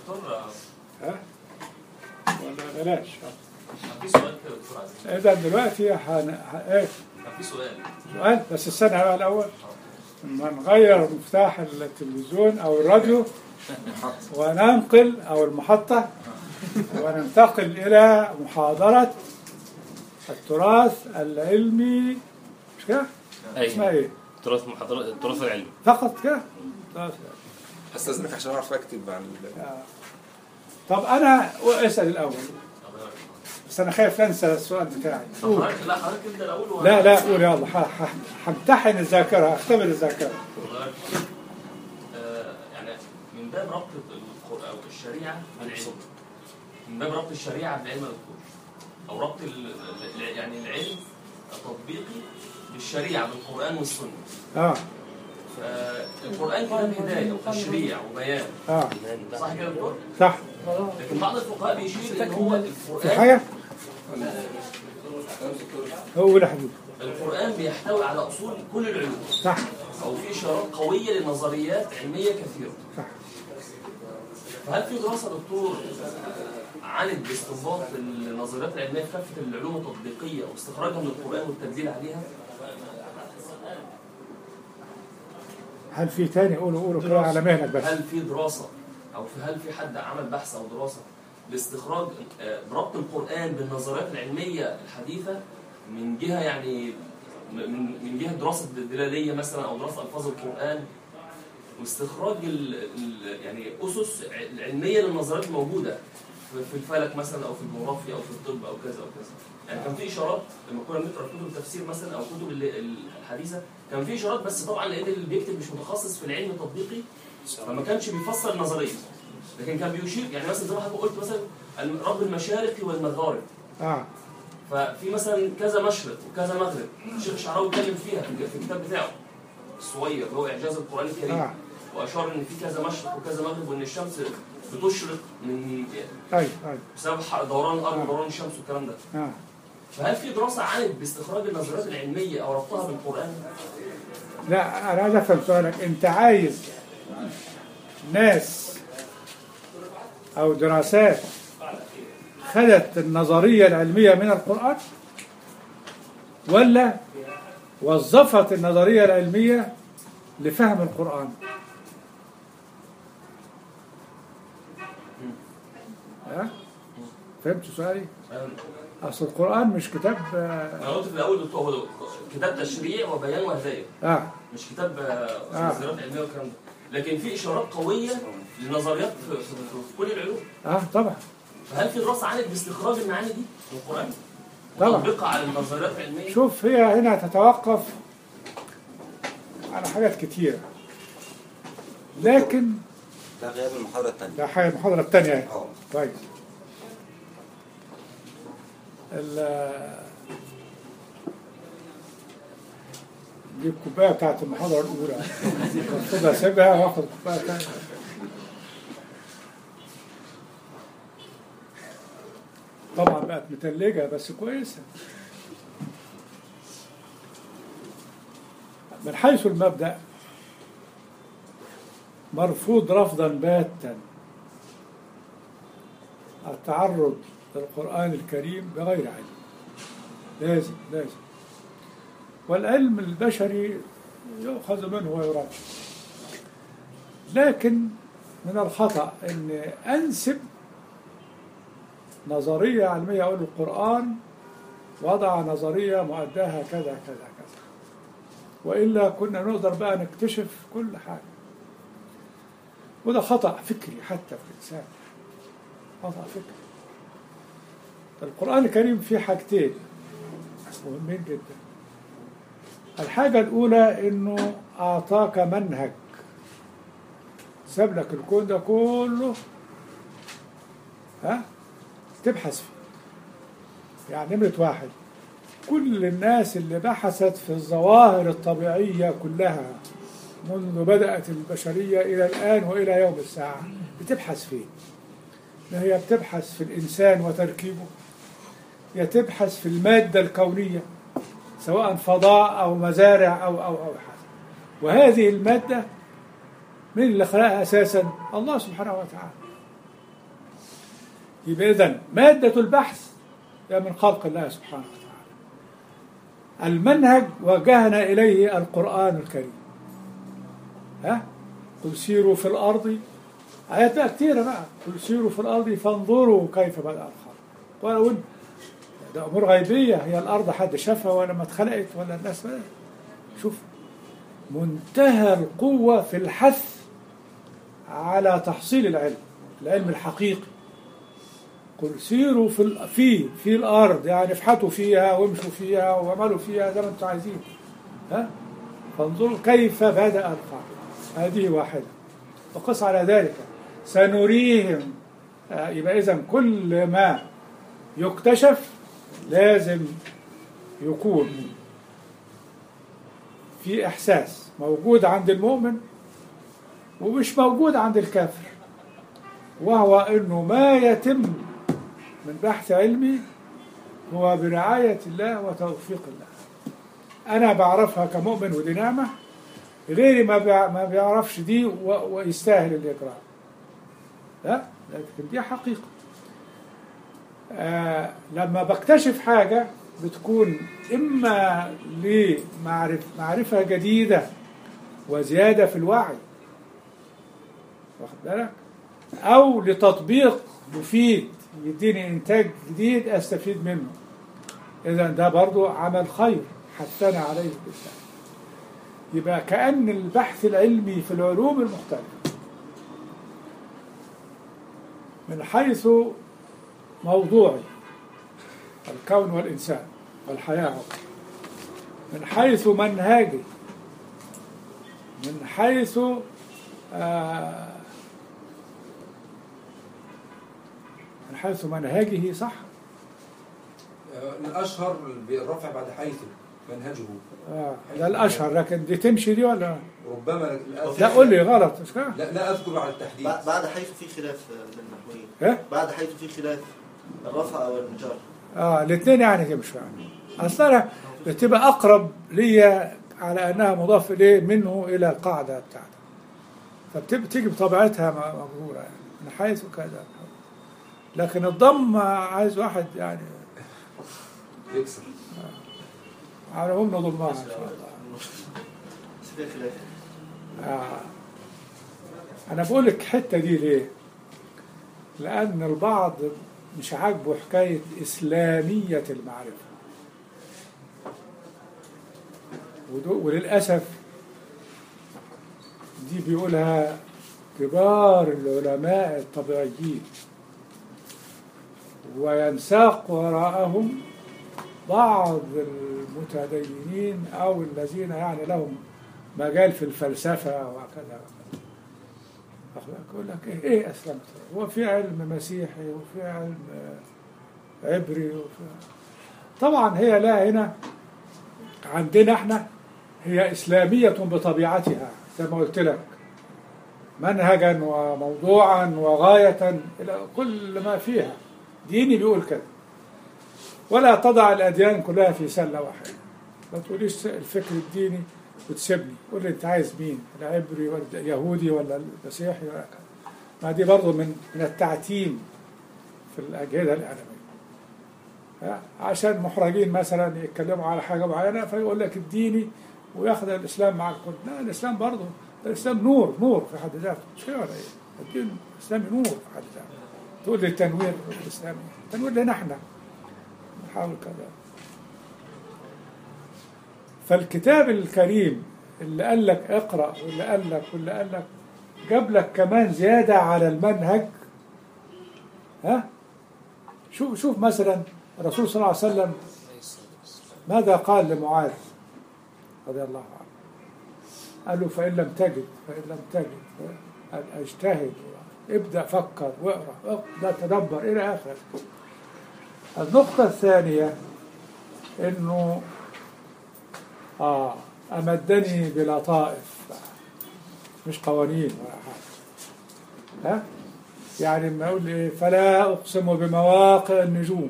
دكتور آه، ها ولا بلاش كان في سؤال كده دكتور عزيز اذا دلوقتي حن... ح... ايه كان في سؤال سؤال بس استنى بقى الاول لما نغير مفتاح التلفزيون او الراديو وننقل او المحطه وننتقل الى محاضره التراث العلمي مش كده؟ اسمها ايوه ايه؟ تراث محاضرات التراث العلمي فقط كده؟ تراث العلمي. استاذنك عشان اعرف اكتب عن ال- آه. طب انا اسال الاول بس انا خايف انسى السؤال بتاعي طب قول. حضرتك لا حضرتك ابدا الاول وأنا- لا لا قول يلا ح- ح- همتحن الذاكره اختبر الذاكره حضرتك، آه، يعني من باب ربط القر- او الشريعه بالعلم من باب ربط الشريعه بالعلم يا دكتور او ربط ال- ال- يعني العلم التطبيقي بالشريعه بالقران والسنه اه فالقران كتاب هدايه وتشريع وبيان اه صح كده يا دكتور؟ صح لكن بعض الفقهاء بيشير ان هو في القران حاجه قول يا حبيبي القران بيحتوي على اصول كل العلوم صح او في اشارات قويه لنظريات علميه كثيره صح فهل في دراسه دكتور عانت باستنباط النظريات العلميه في كافه العلوم التطبيقيه واستخراجها من القران والتدليل عليها؟ هل في تاني قولوا قولوا كده على مهلك بس هل في دراسه او في هل في حد عمل بحث او دراسه لاستخراج آه، ربط القران بالنظريات العلميه الحديثه من جهه يعني من من جهه دراسه دلاليه مثلا او دراسه الفاظ القران واستخراج ال ال يعني اسس علميه للنظريات الموجوده في في الفلك مثلا او في الجغرافيا او في الطب او كذا او كذا يعني كان في اشارات لما كنا بنقرا كتب التفسير مثلا او كتب ال- الحديثه كان في اشارات بس طبعا لان اللي بيكتب مش متخصص في العلم التطبيقي فما كانش بيفسر النظريه لكن كان بيشير يعني مثلا زي ما حضرتك قلت مثلا رب المشارق والمغارب اه ففي مثلا كذا مشرق وكذا مغرب الشيخ الشعراوي اتكلم فيها في في الكتاب بتاعه الصغير اللي هو اعجاز القران الكريم آه. واشار ان في كذا مشرق وكذا مغرب وان الشمس بتشرق من ايوه ايوه بسبب ح- دوران الارض ودوران الشمس والكلام ده اه فهل في دراسه عانت باستخراج النظريات العلميه او ربطها بالقران؟ لا انا عايز افهم سؤالك انت عايز ناس او دراسات خدت النظريه العلميه من القران ولا وظفت النظريه العلميه لفهم القران ها فهمت سؤالي اصل القران مش كتاب اه, انا قلت في الاول دكتور هو كتاب تشريع وبيان وهدايه آه. مش كتاب آه، آه. نظريات علميه والكلام ده لكن في اشارات قويه لنظريات في, في, في كل العلوم اه طبعا فهل في دراسه عانت باستخراج المعاني دي من القران؟ طبعا. وتطبيقها على النظريات العلميه؟ شوف هي هنا تتوقف على حاجات كتيرة لكن ده غياب المحاضرة الثانية ده حاجة المحاضرة الثانية اهي. اه كويس ال- دي الكوباية بتاعت المحاضرة الأولى المفروض أسيبها وآخد كوباية ثانية طبعا بقت متلجة بس كويسة من حيث المبدأ مرفوض رفضا باتا التعرض للقرآن الكريم بغير علم لازم لازم والعلم البشري يؤخذ منه ويراد لكن من الخطأ أن أنسب نظرية علمية أقول القرآن وضع نظرية مؤداها كذا كذا كذا وإلا كنا نقدر بقى نكتشف كل حاجة وده خطأ فكري حتى في الإنسان خطأ فكري القرآن الكريم فيه حاجتين مهمين جدا الحاجة الأولى إنه أعطاك منهج ساب لك الكون ده كله ها تبحث فيه يعني نمرة واحد كل الناس اللي بحثت في الظواهر الطبيعية كلها منذ بدأت البشرية إلى الآن وإلى يوم الساعة بتبحث فيه ما هي بتبحث في الإنسان وتركيبه هي تبحث في المادة الكونية سواء فضاء أو مزارع أو أو أو حاجة وهذه المادة من اللي خلقها أساسا الله سبحانه وتعالى يبقى إذن مادة البحث هي من خلق الله سبحانه وتعالى المنهج وجهنا إليه القرآن الكريم ها قل سيروا في الأرض آيات بقى كتيرة بقى قل سيروا في الأرض فانظروا كيف بدأ الخلق ولو إن ده أمور غيبية هي الأرض حد شافها ولا ما اتخلقت ولا الناس بدأت شوف منتهى القوة في الحث على تحصيل العلم العلم الحقيقي قل سيروا في ال- في في الارض يعني افحتوا فيها وامشوا فيها واعملوا فيها زي ما انتم عايزين ها فانظروا كيف بدا الخلق هذه واحده وقس على ذلك سنريهم آه، يبقى اذا كل ما يكتشف لازم يكون في احساس موجود عند المؤمن ومش موجود عند الكافر وهو انه ما يتم من بحث علمي هو برعاية الله وتوفيق الله أنا بعرفها كمؤمن ودي نعمة غيري ما بيع- ما بيعرفش دي و- ويستاهل الإجراء لا لكن دي حقيقة آه لما بكتشف حاجة بتكون إما لمعرفة معرفة جديدة وزيادة في الوعي واخد بالك أو لتطبيق مفيد يديني إنتاج جديد أستفيد منه إذا ده برضو عمل خير حثنا عليه الإسلام يبقى كأن البحث العلمي في العلوم المختلفة من حيث موضوعي الكون والإنسان والحياة من حيث منهاجي من حيث آه من حيث منهجه صح الاشهر بالرفع بعد حيث منهجه آه. ده الأشهر لكن دي تمشي دي ولا ربما لا قول لي غلط مش كده لا لا اذكر على التحديد بعد بعد حيث في خلاف بين النحويين إيه؟ بعد حيث في خلاف الرفع او الجر اه الاثنين يعني تمشي يعني اصلا بتبقى اقرب ليا على انها مضاف اليه منه الى القاعده بتاعتها فبتيجي بطبيعتها م- مجروره يعني من حيث كذا لكن الضم عايز واحد يعني يكسر على هم نضمها ان شاء الله بس في خلاف آه. أنا بقول لك الحتة دي ليه؟ لأن البعض مش عاجبه حكاية إسلامية المعرفة ودو- وللأسف دي بيقولها كبار العلماء الطبيعيين وينساق وراءهم بعض المتدينين أو الذين يعني لهم مجال في الفلسفة وكذا واخد بالك؟ يقول لك ايه ايه اسلمت هو في علم مسيحي وفي علم آه، عبري وفي طبعا هي لا هنا عندنا احنا هي اسلاميه بطبيعتها زي ما قلت لك منهجا وموضوعا وغايه الى كل ما فيها ديني بيقول كده ولا تضع الاديان كلها في سله واحده ما تقوليش الفكر الديني وتسيبني قول لي انت عايز مين العبري ولا يهودي ولا المسيحي ولا كذا ما دي برضه من من التعتيم في الاجهزه الاعلاميه ها؟ عشان محرجين مثلا يتكلموا على حاجه معينه فيقول لك الديني وياخذ الاسلام مع الكل لا الاسلام برضه الاسلام نور نور في حد ذاته مش كده ولا ايه؟ الدين الاسلامي نور في حد ذاته تقول لي التنوير الاسلامي التنوير لنا احنا نحاول كذا فالكتاب الكريم اللي قال لك اقرا واللي قال لك واللي قال لك جاب لك كمان زياده على المنهج ها شوف شوف مثلا الرسول صلى الله عليه وسلم ماذا قال لمعاذ رضي الله عنه قال له فإن لم تجد فإن لم تجد قال اجتهد ابدأ فكر واقرأ ابدأ تدبر إلى آخره النقطة الثانية إنه آه أمدني بلطائف مش قوانين ولا حاجة ها يعني لما يقول لي فلا أقسم بمواقع النجوم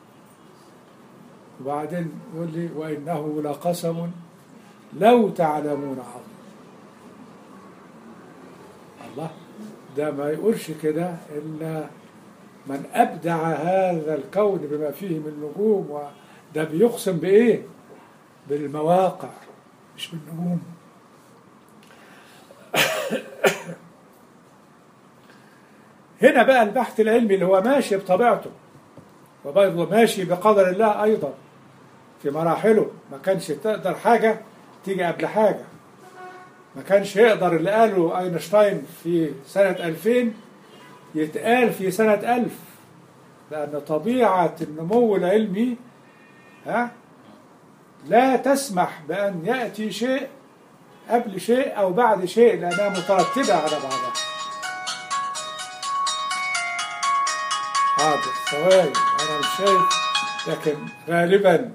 وبعدين يقول لي وإنه لقسم لو تعلمون عظيم الله ده ما يقولش كده إلا من أبدع هذا الكون بما فيه من نجوم وده بيقسم بإيه؟ بالمواقع مش بالنجوم هنا بقى البحث العلمي اللي هو ماشي بطبيعته وبرضه ماشي بقدر الله أيضا في مراحله ما كانش تقدر حاجة تيجي قبل حاجة ما كانش يقدر اللي قاله أينشتاين في سنة 2000 يتقال في سنة 1000 لأن طبيعة النمو العلمي ها لا تسمح بأن يأتي شيء قبل شيء أو بعد شيء لأنها مترتبة على بعضها حاضر ثواني أنا مش شايف لكن غالبا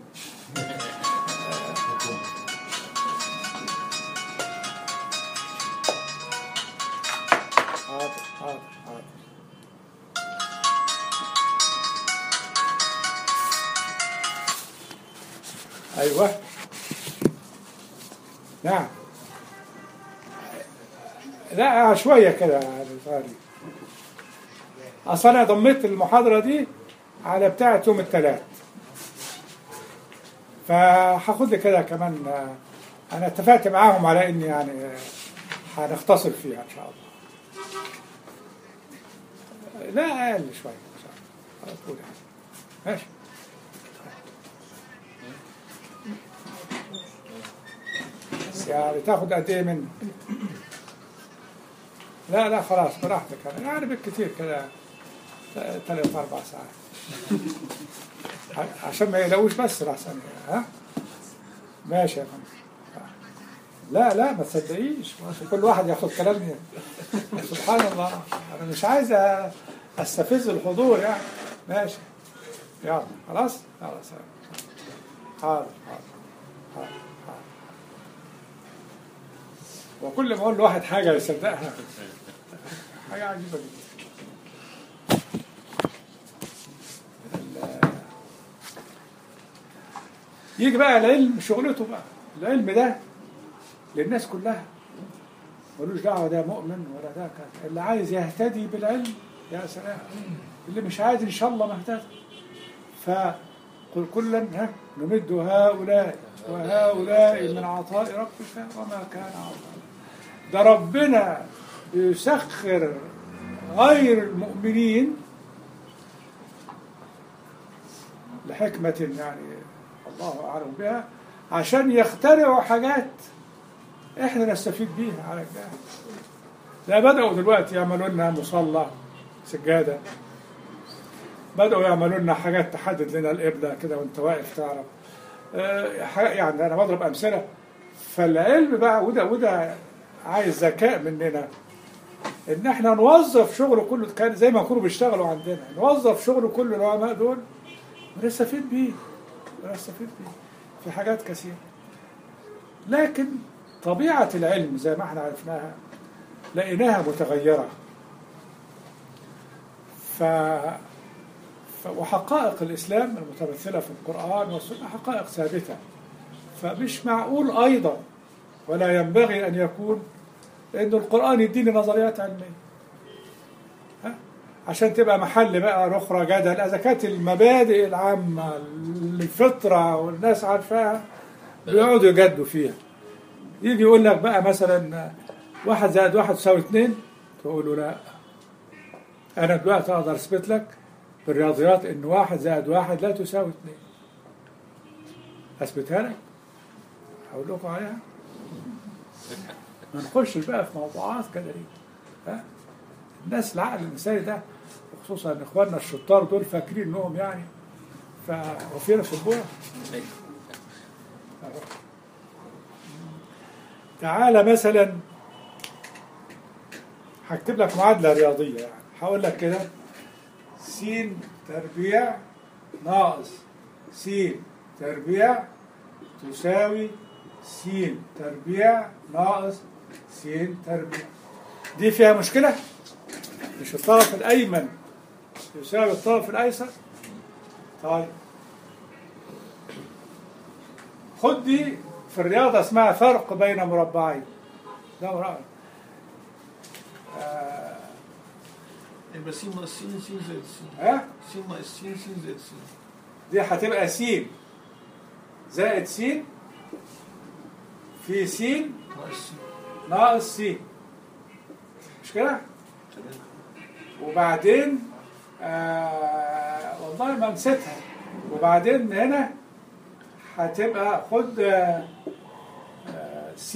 حاضر حاضر حاضر أيوه نعم لا شوية كده يعني صار لي. أصل أنا ضميت المحاضرة دي على بتاعة يوم الثلاث فهاخد لي كده كمان آه، أنا اتفقت معاهم على إني يعني آه، هنختصر فيها إن شاء الله لا أقل شوية إن شاء الله على طول يعني. ماشي بس يعني تاخد قد إيه مني لا لا خلاص براحتك أنا يعني بالكثير كده ثلاث أربع ساعات ع- عشان ما يلاقوش بس الأحسن ها ماشي يا فندم لا لا ما تصدقيش كل واحد ياخد كلامي سبحان الله انا مش عايز أ- استفز الحضور يعني ماشي يلا خلاص خلاص حاضر حاضر حاضر حاضر وكل ما اقول لواحد حاجه يصدقها حاجه عجيبه جدا يجي بقى العلم شغلته بقى العلم ده للناس كلها ملوش دعوه ده مؤمن ولا ده كذا اللي عايز يهتدي بالعلم يا سلام اللي مش عايز ان شاء الله ما اهتدى فقل كلا ها نمد هؤلاء وهؤلاء من عطاء ربك وما كان عطاء ده ربنا يسخر غير المؤمنين لحكمة يعني الله أعلم بها عشان يخترعوا حاجات احنا نستفيد بيها على الجهل لا بدأوا دلوقتي يعملوا لنا مصلى سجادة بدأوا يعملوا لنا حاجات تحدد لنا القبلة كده وانت واقف تعرف آه، ح- يعني انا بضرب امثله فالعلم بقى وده وده عايز ذكاء مننا ان احنا نوظف شغله كله كان زي ما يكونوا بيشتغلوا عندنا نوظف شغله كله العلماء دول ونستفيد بيه ونستفيد بيه في حاجات كثيره لكن طبيعه العلم زي ما احنا عرفناها لقيناها متغيره ف ف- وحقائق الإسلام المتمثلة في القرآن والسنة حقائق ثابتة فمش معقول أيضا ولا ينبغي أن يكون أن القرآن يديني نظريات علمية ها؟ عشان تبقى محل بقى أخرى جدل إذا كانت المبادئ العامة الفطرة والناس عارفاها بيقعدوا يجدوا فيها يجي يقول لك بقى مثلا واحد زائد واحد تساوي اتنين تقول له لا أنا دلوقتي أقدر أثبت لك بالرياضيات إن واحد زائد واحد لا تساوي اثنين أثبتها لك أقول لكم عليها ما نخش بقى في موضوعات كده ليه ها الناس العقل الإنساني ده وخصوصا إخواننا الشطار دول فاكرين إنهم يعني فوفينا في البوع تعالى مثلا هكتب لك معادلة رياضية يعني هقول لك كده س تربيع ناقص س تربيع تساوي س تربيع ناقص س تربيع دي فيها مشكلة؟ مش الطرف الأيمن يساوي الطرف الأيسر؟ طيب خد دي في الرياضة اسمها فرق بين مربعين ده مربع آه، يبقى س ناقص س س زائد س ها س ناقص س س زائد س دي هتبقى س زائد س في س ناقص س ناقص س مش كده؟ وبعدين آه والله ما نسيتها وبعدين هنا هتبقى خد آه آه س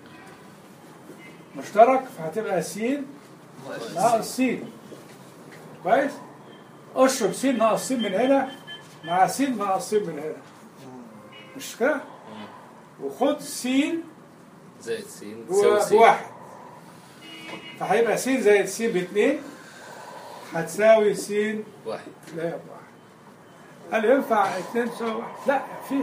مشترك فهتبقى س ناقص س كويس؟ اشرب س ناقص س من هنا مع س ناقص س من هنا مش كده؟ وخد س زائد س هو تساوي س بواحد فهيبقى س زائد س باثنين هتساوي س واحد لا بواحد هل ينفع اثنين تساوي واحد؟ لا في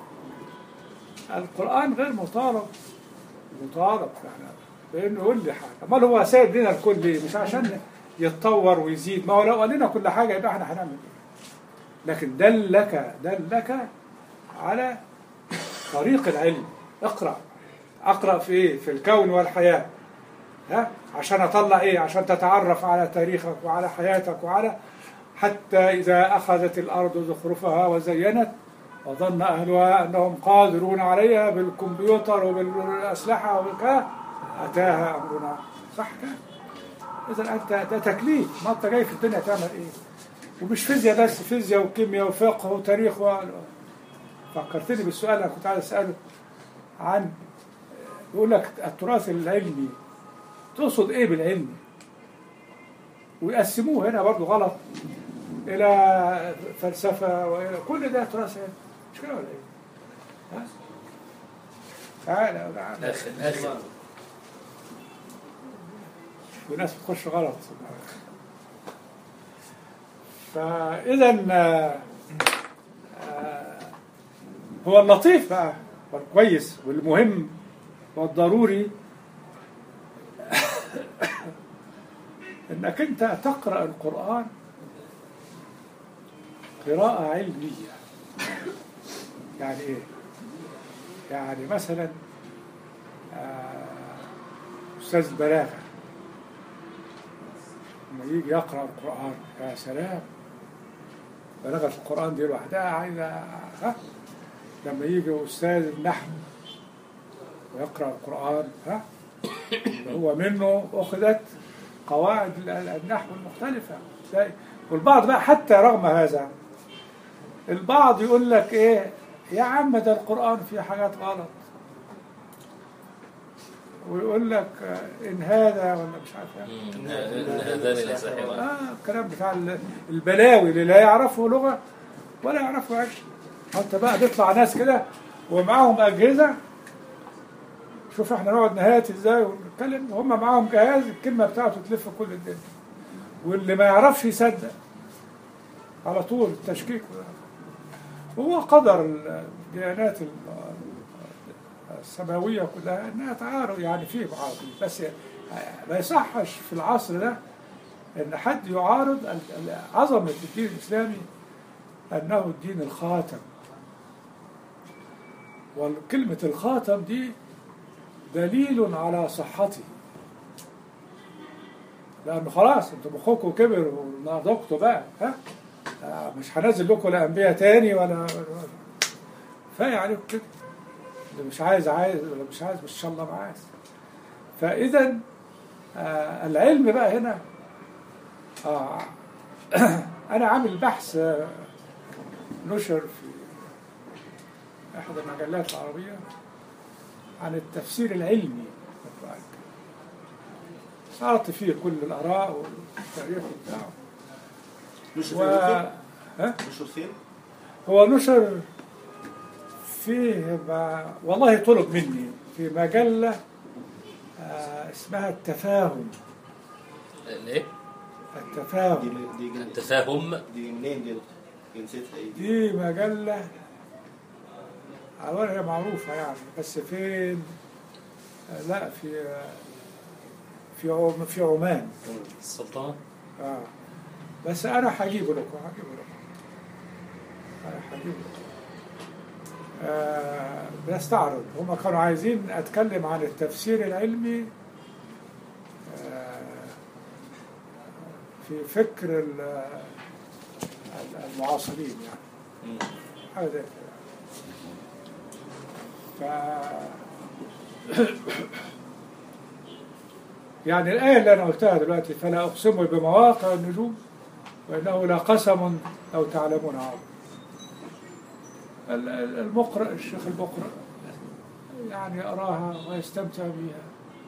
القرآن غير مطالب مطالب يعني بانه يقول لي حاجه امال هو سايب لنا الكل ليه؟ مش عشان يتطور ويزيد ما هو لو قال لنا كل حاجه يبقى احنا هنعمل ايه؟ لكن دلك دلك على طريق العلم اقرا اقرا في ايه؟ في الكون والحياه ها عشان اطلع ايه؟ عشان تتعرف على تاريخك وعلى حياتك وعلى حتى اذا اخذت الارض زخرفها وزينت وظن اهلها انهم قادرون عليها بالكمبيوتر وبالاسلحه وبالكذا اتاها امرنا صح كده؟ اذا انت ده تكليف ما انت جاي في الدنيا تعمل ايه؟ ومش فيزياء بس فيزياء وكيمياء وفقه وتاريخ و... فكرتني بالسؤال اللي كنت عايز اساله عن يقول لك التراث العلمي تقصد ايه بالعلمي؟ ويقسموه هنا برضه غلط الى فلسفه والى كل ده تراث علمي مش كده ولا ايه؟ ها؟ تعالى تعالى اخر اخر وناس بتخش غلط فاذا آه، آه، هو اللطيف بقى والكويس والمهم والضروري انك انت تقرا القران قراءه علميه يعني ايه يعني مثلا آه، استاذ البلاغه لما يجي يقرأ القرآن يا سلام بلاغة القرآن دي لوحدها عايزة ها لما يجي أستاذ النحو ويقرأ القرآن ها هو منه أخذت قواعد ال- ال- النحو المختلفة تلاقي- والبعض بقى حتى رغم هذا البعض يقول لك إيه يا عم ده القرآن فيه حاجات غلط ويقول لك آه، إن هذا ولا مش عارف إيه. إن هذان الأساحر اه الكلام بتاع ال- البلاوي اللي لا يعرفوا لغه ولا يعرفوا عيش انت بقى بيطلع ناس كده ومعاهم اجهزه شوف احنا نقعد نهات ازاي ونتكلم وهم معاهم جهاز الكلمه بتاعته تلف كل الدنيا واللي ما يعرفش يصدق على طول التشكيك هو قدر الديانات ال- السماويه كلها انها تعارض يعني في بعض بس ما يصحش في العصر ده ان حد يعارض ال- ال- عظمه الدين الاسلامي انه الدين الخاتم وكلمه الخاتم دي دليل على صحته لانه خلاص انتوا مخكم كبر ونضجتوا بقى ها آه، مش هنزل لكم لا انبياء تاني ولا كفايه عليكم كده اللي مش عايز عايز ولا مش عايز مش ان شاء الله ما عايز فاذا آه العلم بقى هنا آه انا عامل بحث آه، نشر في احدى المجلات العربيه عن التفسير العلمي للقرآن عرضت فيه كل الاراء والتاريخ بتاعه نشر و... فين؟ ها؟ نشر فين؟ هو نشر فيه ما والله طلب مني في مجلة آه، اسمها التفاهم الايه؟ دي التفاهم دي دي, التفاهم دي منين دي؟ جنسيتها ايه؟ دي مجلة أولا هي معروفة يعني بس فين آه، لا في آه، في عم- في عمان السلطنة آه. بس أنا هجيبه لكم هجيبه لكم أنا هجيبه لكم آه بستعرض هم كانوا عايزين أتكلم عن التفسير العلمي آه في فكر ال- ال- المعاصرين يعني حاجة زي كده ف يعني الآية اللي أنا قلتها دلوقتي فلا أقسم بمواقع النجوم وإنه لقسم لو تعلمون عظيم ال- ال- المقرئ الشيخ المقرئ يعني يقراها ويستمتع بها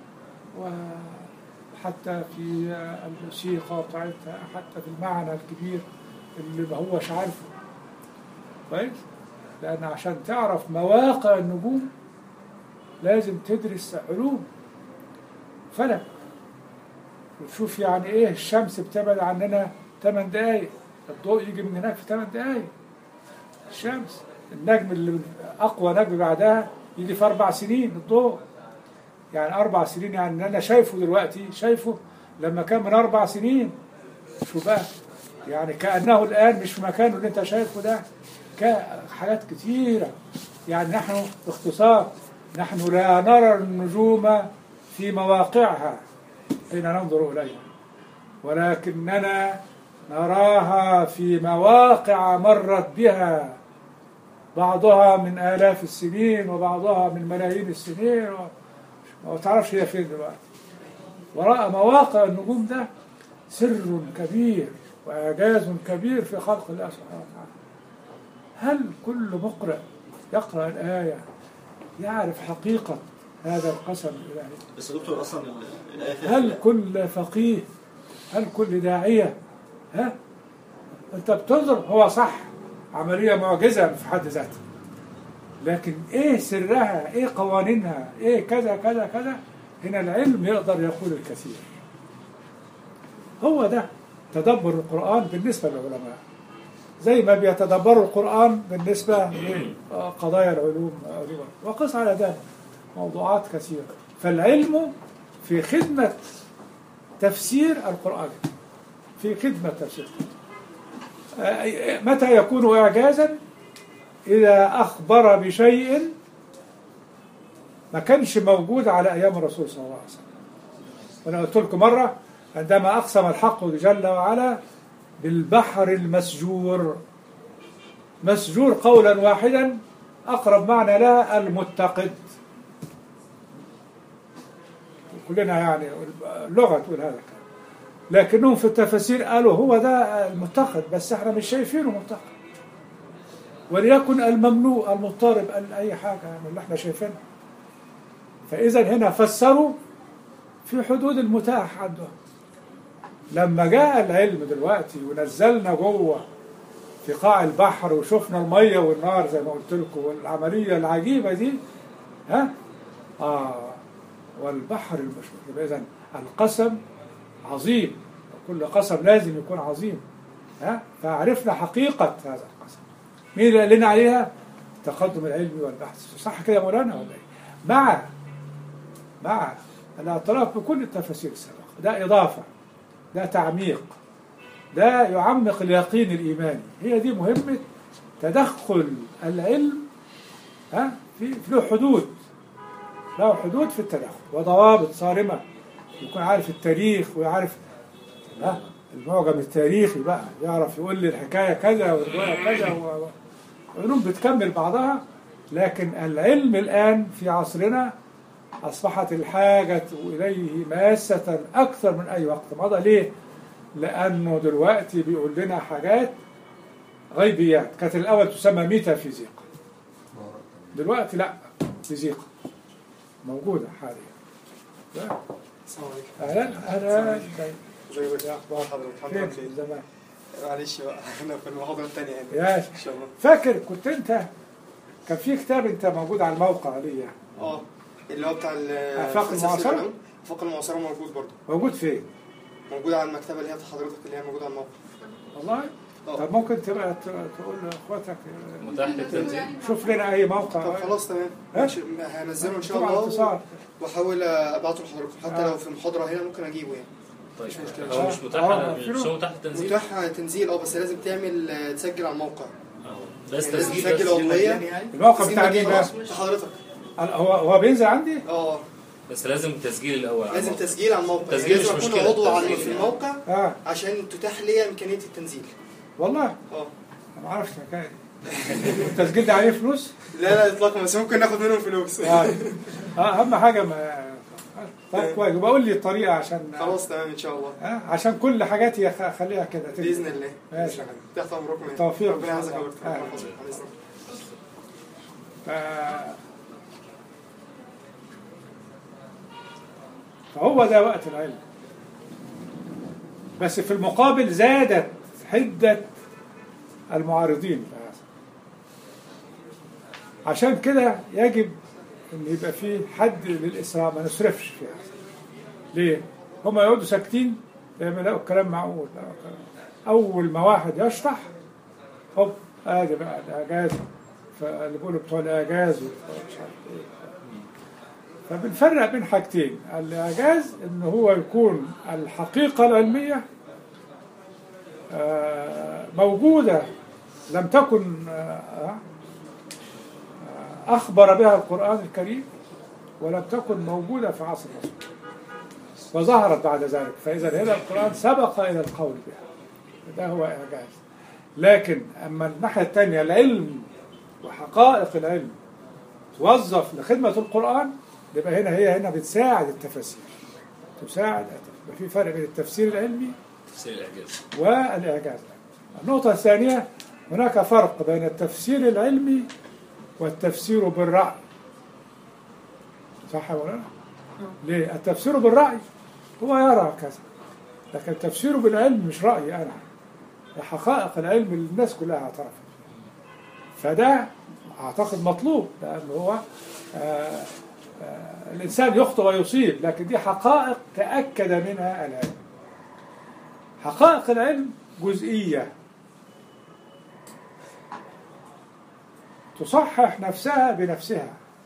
وحتى في الموسيقى بتاعتها حتى في المعنى الكبير اللي ما هوش عارفه كويس لأن عشان تعرف مواقع النجوم لازم تدرس علوم فلك وتشوف يعني ايه الشمس بتبعد عننا 8 دقايق الضوء يجي من هناك في 8 دقايق الشمس النجم اللي اقوى نجم بعدها يجي في اربع سنين الضوء يعني اربع سنين يعني اللي انا شايفه دلوقتي شايفه لما كان من اربع سنين شو بقى يعني كانه الان مش في مكانه اللي انت شايفه ده كا- حاجات كتيره يعني نحن باختصار نحن لا نرى النجوم في مواقعها حين ننظر اليها ولكننا نراها في مواقع مرت بها بعضها من آلاف السنين وبعضها من ملايين السنين و... ما تعرفش هي فين دلوقتي وراء مواقع النجوم ده سر كبير وإعجاز كبير في خلق الله سبحانه وتعالى هل كل مقرئ يقرأ الآية يعرف حقيقة هذا القسم الإلهي بس يا دكتور اصلا ال- الايه فيها هل كل فقيه هل كل داعية ها انت بتنظر هو صح عملية معجزة في حد ذاتها لكن ايه سرها ايه قوانينها ايه كذا كذا كذا هنا العلم يقدر يقول الكثير هو ده تدبر القرآن بالنسبة للعلماء زي ما بيتدبروا القرآن بالنسبة لقضايا العلوم علوم. وقس على ذلك موضوعات كثيرة فالعلم في خدمة تفسير القرآن في خدمة تفسير آه، متى يكون إعجازا إذا أخبر بشيء ما كانش موجود على أيام الرسول صلى الله عليه وسلم وأنا قلت لكم مرة عندما أقسم الحق جل وعلا بالبحر المسجور مسجور قولا واحدا أقرب معنى لها المتقد كلنا يعني اللغة تقول هذا الكلام لكنهم في التفاسير قالوا هو ده المتقد بس احنا مش شايفينه متقد وليكن الممنوع المضطرب قال اي حاجه من اللي احنا شايفينها فاذا هنا فسروا في حدود المتاح عندهم لما جاء العلم دلوقتي ونزلنا جوه في قاع البحر وشفنا الميه والنار زي ما قلت لكم والعمليه العجيبه دي ها اه والبحر المشهور يبقى اذا القسم عظيم كل قسم لازم يكون عظيم ها فعرفنا حقيقة هذا القسم مين اللي قال لنا عليها التقدم العلمي والبحث صح كده يا مولانا ولا ايه مع مع الاعتراف بكل التفاسير السابقة ده إضافة ده تعميق ده يعمق اليقين الإيماني هي دي مهمة تدخل العلم ها في في له حدود له حدود في التدخل وضوابط صارمة يكون عارف التاريخ ويعرف ها المعجم التاريخي بقى يعرف يقول لي الحكاية كذا والرواية كذا و- و- علوم بتكمل بعضها لكن العلم الآن في عصرنا أصبحت الحاجة إليه ماسة أكثر من أي وقت مضى ليه؟ لأنه دلوقتي بيقول لنا حاجات غيبيات كانت الأول تسمى ميتافيزيقا دلوقتي لا فيزيقا موجودة حاليا لا. السلام عليكم أهلا أهلا ازيك يا اخبار حضرتك الحمد لله فين بخير زمان معلش بقى انا في المحاضره الثانيه هنا يا ان شاء الله فاكر كنت أنت كان في كتاب أنت موجود على الموقع ليا اه اللي هو بتاع ال- آفاق فلسفة المعاصرة؟ العلوم. آفاق المعاصرة موجود برضه موجود فين؟ موجود على المكتبة اللي هي بتاع حضرتك اللي هي موجودة على الموقع والله اه طب ممكن تبقى ت- تقول لاخواتك متاح للتنزيل شوف لنا اي موقع طب خلاص تمام ها؟ ماشي، هنزله ان شاء طبعا الله اتصال واحاول ابعته لحضرتك حتى آه. لو في محاضرة هنا ممكن اجيبه يعني طيب مش مشكلة. هو مش متاح آه، مش فيلم. هو متاح للتنزيل متاح تنزيل اه بس لازم تعمل آه، تسجل على الموقع آه. بس يعني لازم تسجيل تسجل بس عضوية الموقع تسجيل بتاع مين مجاني. بقى؟ خلاص، بتاع حضرتك هو هو بينزل عندي؟ اه بس لازم تسجيل الاول على لازم الموقع. تسجيل على الموقع تسجيل لازم مش اكون مشكلة. عضو على تسجيل. في الموقع اه عشان تتاح لي امكانيه التنزيل والله اه انا ما اعرفش الحكايه دي التسجيل ده عليه فلوس لا لا اطلاقا بس ممكن ناخد منهم فلوس اه آه، اهم حاجه ما طب كويس وبقول لي الطريقه عشان خلاص تمام ان شاء الله آه عشان كل حاجاتي أخ- اخليها كده تمشي. باذن الله ماشي يا حبيبي. تحت امركم يعني. توفيق. ربنا يعزك يا دكتور آه. ربنا يحفظك. عليه السلام. ف- فهو ده وقت العلم بس في المقابل زادت حدة المعارضين لهذا. عشان كده يجب ان يبقى فيه حد للإسراء ما نصرفش في هذا ليه؟ هم يقعدوا ساكتين لما يلاقوا الكلام معقول لا، أول ما واحد يشطح هوب ادي بقى الاعجاز فاللي بيقولوا بتوع الاعجاز وبتوع مش عارف ايه فبنفرق بين حاجتين الاعجاز ان هو يكون الحقيقه العلميه آه، موجوده لم تكن آه، آه، اخبر بها القران الكريم ولم تكن موجوده في عصر الرسول وظهرت بعد ذلك فاذا هنا القران سبق الى القول بها ده هو اعجاز لكن اما الناحيه الثانيه العلم وحقائق العلم توظف لخدمه القران يبقى هنا هي هنا بتساعد التفاسير تساعد يبقى في فرق بين التفسير العلمي تفسير الاعجاز والاعجاز النقطه الثانيه هناك فرق بين التفسير العلمي والتفسير بالراي صح ولا لا؟ ليه؟ التفسير بالراي هو يرى كذا لكن التفسير بالعلم مش رايي انا ده حقائق العلم اللي الناس كلها اعترفت فده اعتقد مطلوب لان هو آه آه الانسان يخطئ ويصيب لكن دي حقائق تاكد منها العلم حقائق العلم جزئيه تصحح نفسها بنفسها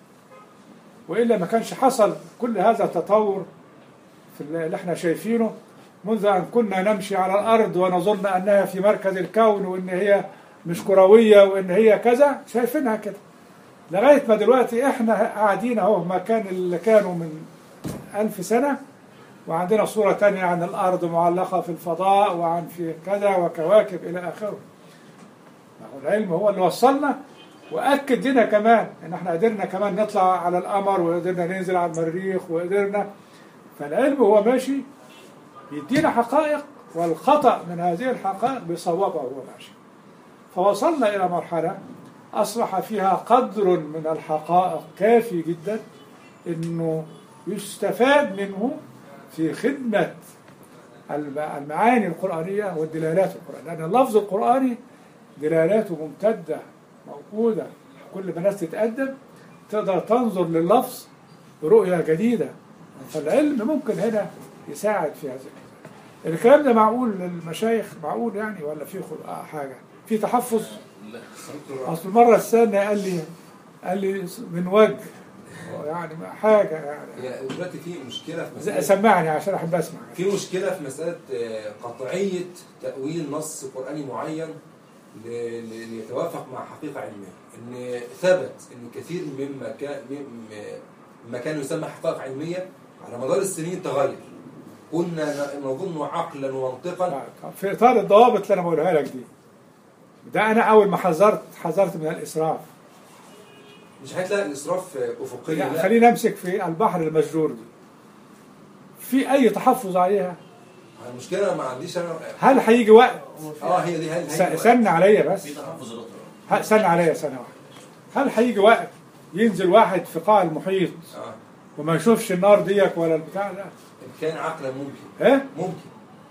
والا ما كانش حصل كل هذا التطور في اللي احنا شايفينه منذ ان كنا نمشي على الارض ونظن انها في مركز الكون وان هي مش كرويه وان هي كذا شايفينها كده لغايه ما دلوقتي احنا قاعدين اهو مكان اللي كانوا من ألف سنه وعندنا صوره تانية عن الارض معلقه في الفضاء وعن في كذا وكواكب الى اخره ما هو العلم هو اللي وصلنا واكد لنا كمان ان احنا قدرنا كمان نطلع على القمر وقدرنا ننزل على المريخ وقدرنا فالعلم هو ماشي يدينا حقائق والخطأ من هذه الحقائق بيصوبها وهو ماشي فوصلنا إلى مرحلة أصبح فيها قدر من الحقائق كافي جدا إنه يستفاد منه في خدمة الم- المعاني القرآنية والدلالات القرآنية لأن اللفظ القرآني دلالاته ممتدة موجودة كل ما الناس تتقدم تقدر تنظر لللفظ برؤية جديدة فالعلم ممكن هنا يساعد في هذا الكلام الكلام ده معقول للمشايخ معقول يعني ولا في خل- آه حاجة في تحفظ أصل المرة الثانية قال لي قال لي من وجه يعني حاجة يعني هي دلوقتي في مشكله في زي- مساله سمعني عشان أحب أسمع في مشكله في مساله آه، قطعيه تاويل نص قراني معين ل- ل- ليتوافق مع حقيقه علميه ان ثبت ان كثير مما كان مما كان يسمى حقائق علميه على مدار السنين تغير كنا ن- نظن عقلا ومنطقا طيب، في إطار الضوابط اللي أنا بقولها لك دي ده أنا أول ما حذرت حذرت من الإسراف مش هتلاقي الاسراف آه، افقي يعني لا خلينا نمسك في البحر المسجور دي في أي تحفظ عليها المشكله ما عنديش انا هل هيجي وقت اه هي دي هل س- هي سن عليا بس في تحفظ الأطراف ه- سن عليا سنة واحدة هل هيجي وقت ينزل واحد في قاع المحيط اه وما يشوفش النار ديك ولا البتاع ده إن كان عقلا ممكن ايه ممكن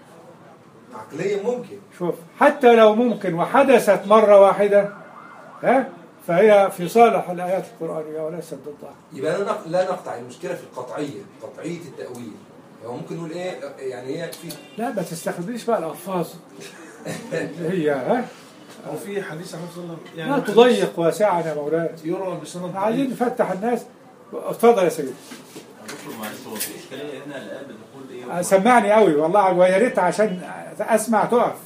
عقليا ممكن شوف حتى لو ممكن وحدثت مرة واحدة ها فهي في صالح الآيات القرآنية وليست ضدها يبقى لا نق- لا نقطع المشكله في القطعيه قطعيه التاويل هو ممكن نقول ايه يعني هي في لا ما تستخدميش بقى الألفاظ اللي هي ها هو في حديث عن النبي صلى الله عليه وسلم يعني لا تضيق واسعا يا مولانا يروى بسند احنا عايزين نفتح الناس اتفضل يا سيدي دكتور معلش هو في اشكاليه هنا الآن بتقول ايه سمعني قوي والله ويا ريت عشان اسمع تقف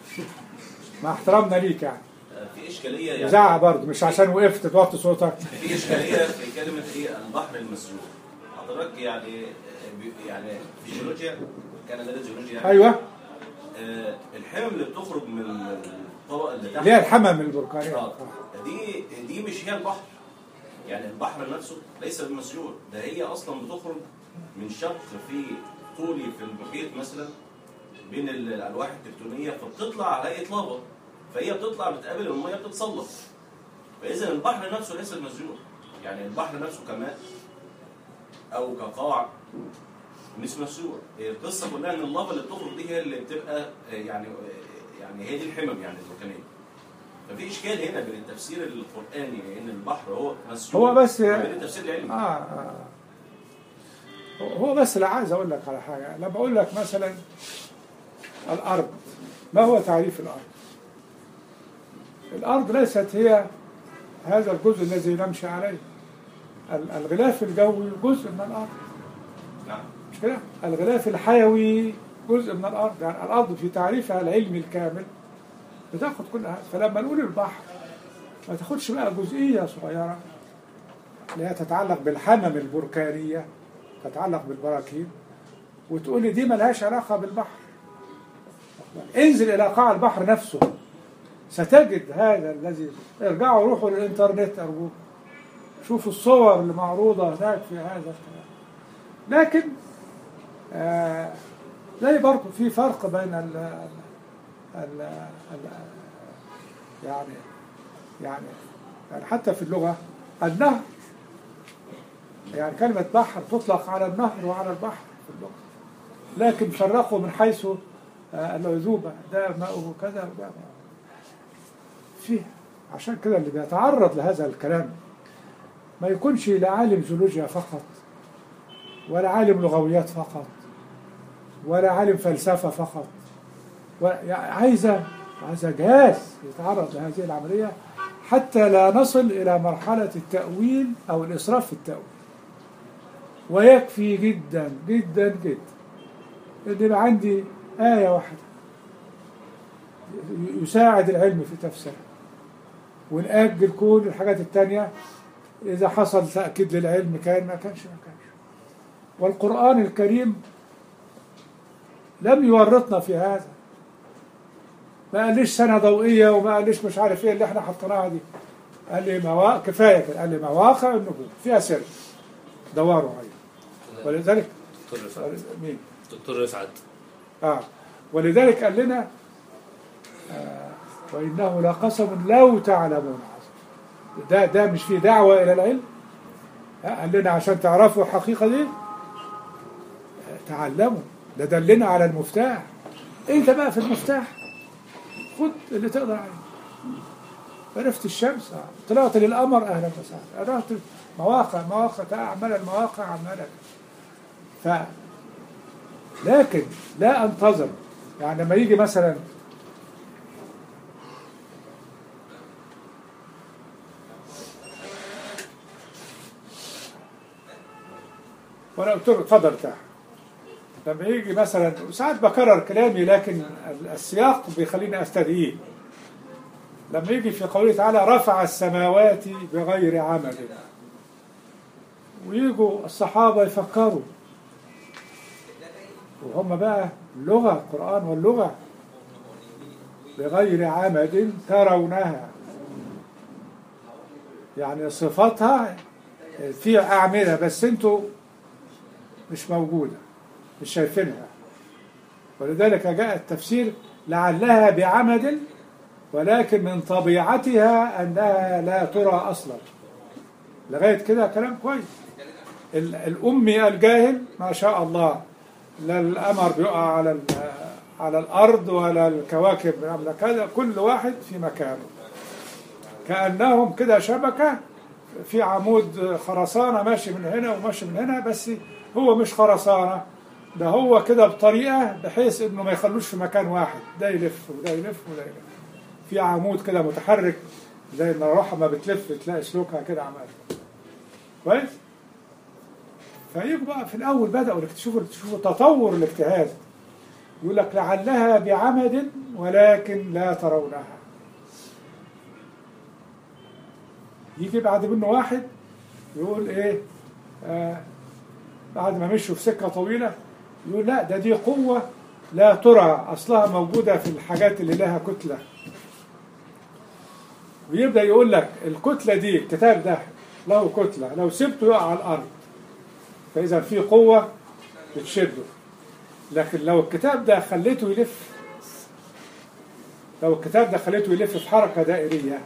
مع احترامنا ليك يعني في اشكاليه يعني زعق برضه مش عشان وقفت توطي صوتك في اشكاليه في كلمه ايه البحر المسجور حضرتك يعني بي- يعني في جيولوجيا كان ده جيولوجيا يعني ايوه آه، الحمم اللي بتخرج من الطبقه اللي تحت اللي هي الحمم البركانيه آه. دي دي مش هي البحر يعني البحر نفسه ليس بمسجور ده هي اصلا بتخرج من شق في طولي في المحيط مثلا بين ال- الالواح التكتونيه فبتطلع على هيئه لافا فهي بتطلع بتقابل الميه بتتسلط فاذا البحر نفسه ليس بمسجور يعني البحر نفسه كماء او كقاع مش مسجور هي القصه كلها ان اللافا اللي بتخرج دي هي اللي بتبقى آه، يعني آه، يعني هي دي الحمم يعني البركانيه ففي اشكال هنا بين التفسير القراني ان البحر هو مسجور هو بس- وبين التفسير العلمي آه. آه. هو بس لا عايز اقول لك على حاجه لما اقول لك مثلا الارض ما هو تعريف الارض الارض ليست هي هذا الجزء الذي نمشي عليه ال- الغلاف الجوي جزء من الارض نعم مش كده الغلاف الحيوي جزء من الارض يعني الارض في تعريفها العلمي الكامل بتاخد كل هذا فلما نقول البحر ما تاخدش بقى جزئيه صغيره اللي هي تتعلق بالحمم البركانيه تتعلق بالبراكين وتقول لي دي ملهاش علاقه بالبحر انزل الى قاع البحر نفسه ستجد هذا الذي ارجعوا روحوا للانترنت ارجوكم شوفوا الصور اللي معروضه هناك في هذا الكلام لكن آه زي برضه في فرق بين ال ال ال يعني يعني يعني حتى في اللغة النهر يعني كلمة بحر تطلق على النهر وعلى البحر في اللغة لكن فرقوا من حيث آه، العذوبة ده ماؤه كذا وده ماؤه فيه عشان كده اللي بيتعرض لهذا الكلام ما يكونش لا عالم جيولوجيا فقط ولا عالم لغويات فقط ولا عالم فلسفة فقط و- يعني عايزة عايزة جهاز يتعرض لهذه العملية حتى لا نصل إلى مرحلة التأويل أو الإسراف في التأويل ويكفي جدا جدا جدا إن يبقى عندي آية واحدة ي- يساعد العلم في تفسيرها ونأجل كل الحاجات التانية إذا حصل تأكيد للعلم كان ما كانش ما كانش والقرآن الكريم لم يورطنا في هذا ما قاليش سنة ضوئية وما قاليش مش عارف ايه اللي احنا حطيناها دي قال لي مواقع كفاية كده قال لي مواقع النجوم فيها سر دوروا عليها ولذلك دكتور رفعت مين؟ دكتور رفعت اه ولذلك قال لنا آه وإنه لقسم لو تعلمون عظيم ده ده مش فيه دعوة إلى العلم لا، قال لنا عشان تعرفوا الحقيقة دي آه، تعلموا ده دلنا على المفتاح انت بقى في المفتاح خد اللي تقدر عليه عرفت الشمس آه. طلعت للقمر اهلا وسهلا رحت مواقع مواقع اعمال المواقع عمالة ف لكن لا انتظر يعني لما يجي مثلا وانا قلت له اتفضل ارتاح لما يجي مثلا ساعات بكرر كلامي لكن السياق بيخليني استدعيه لما يجي في قوله تعالى رفع السماوات بغير عمل ويجوا الصحابة يفكروا وهم بقى اللغة القرآن واللغة بغير عمد ترونها يعني صفاتها في أعمدة بس انتوا مش موجودة مش شايفينها ولذلك جاء التفسير لعلها بعمد ولكن من طبيعتها أنها لا ترى أصلا لغاية كده كلام كويس ال- الأمي الجاهل ما شاء الله لا القمر بيقع على ال- على الأرض ولا الكواكب عاملة كذا كل واحد في مكانه كأنهم كده شبكة في عمود خرسانة ماشي من هنا وماشي من هنا بس هو مش خرسانة ده هو كده بطريقة بحيث انه ما يخلوش في مكان واحد ده يلف وده يلف وده يلف في عمود كده متحرك زي المروحة ما بتلف تلاقي سلوكها كده عمال كويس فيجوا بقى في الأول بدأوا يكتشفوا يكتشفوا تطور الاجتهاد يقول لك لعلها بعمد ولكن لا ترونها يجي بعد منه واحد يقول ايه آه بعد ما مشوا في سكة طويلة يقول لا ده دي قوة لا ترى أصلها موجودة في الحاجات اللي لها كتلة ويبدأ يقول لك الكتلة دي الكتاب ده له كتلة لو سبته يقع على الأرض فإذا في قوة بتشده لكن لو الكتاب ده خليته يلف لو الكتاب ده خليته يلف في حركة دائرية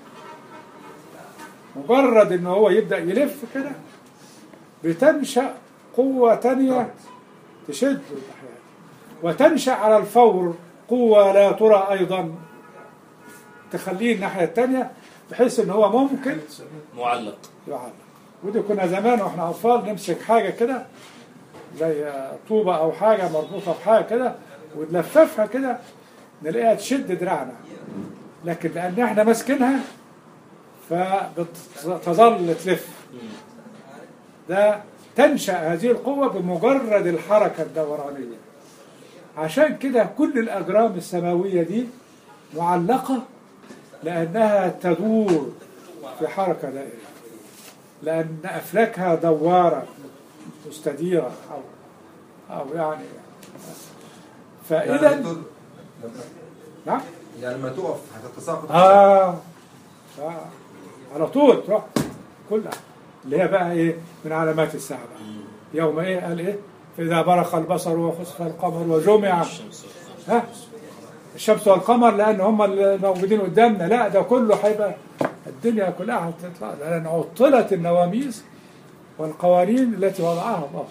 مجرد ان هو يبدأ يلف كده بتنشأ قوة تانية تشد الأحيان وتنشأ على الفور قوة لا ترى أيضا تخليه الناحية التانية بحيث ان هو ممكن معلق يعلق ودي كنا زمان واحنا اطفال نمسك حاجه كده زي طوبه او حاجه مربوطه بحاجه كده ونلففها كده نلاقيها تشد دراعنا لكن لان احنا ماسكينها فبتظل تلف ده تنشا هذه القوه بمجرد الحركه الدورانيه عشان كده كل الاجرام السماويه دي معلقه لانها تدور في حركه دائريه لأن أفلاكها دوارة مستديرة أو أو يعني فإذا يعني نعم يعني لما تقف هتتساقط آه. آه على طول تروح كلها اللي هي بقى إيه من علامات الساعة بقى. يوم إيه قال إيه فإذا برق البصر وخسف القمر وجمع الشمس ها الشمس والقمر لأن هم الموجودين قدامنا لا ده كله هيبقى الدنيا كلها هتطلع لأن عطلت النواميس والقوانين التي وضعها الله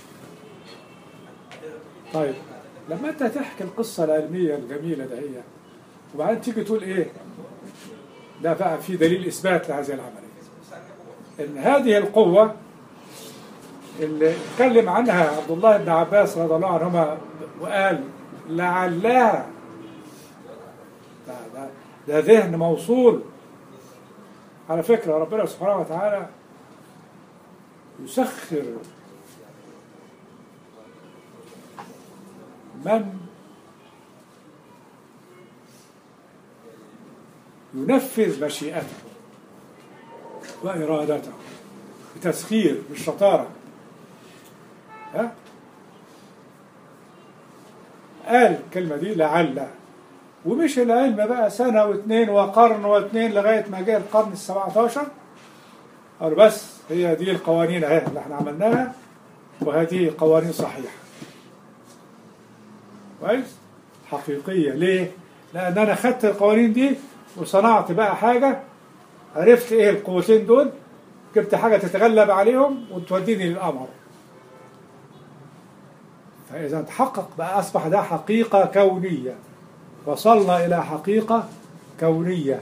طيب لما أنت تحكي القصة العلمية الجميلة ده هي وبعدين تيجي تقول إيه ده بقى في دليل إثبات لهذه العملية إن هذه القوة اللي اتكلم عنها عبد الله بن عباس رضي الله عنهما وقال لعلها ده, ده, ده ذهن موصول على فكرة ربنا سبحانه وتعالى يسخر من ينفذ مشيئته وإرادته بتسخير بالشطارة ها قال الكلمة دي لعل ومش العلم بقى سنة واثنين وقرن واثنين لغاية ما جاء القرن السبعة عشر قالوا بس هي دي القوانين اهي اللي احنا عملناها وهذه قوانين صحيحة كويس حقيقية ليه؟ لأن أنا خدت القوانين دي وصنعت بقى حاجة عرفت إيه القوتين دول جبت حاجة تتغلب عليهم وتوديني للقمر فإذا تحقق بقى أصبح ده حقيقة كونية وصلنا إلى حقيقة كونية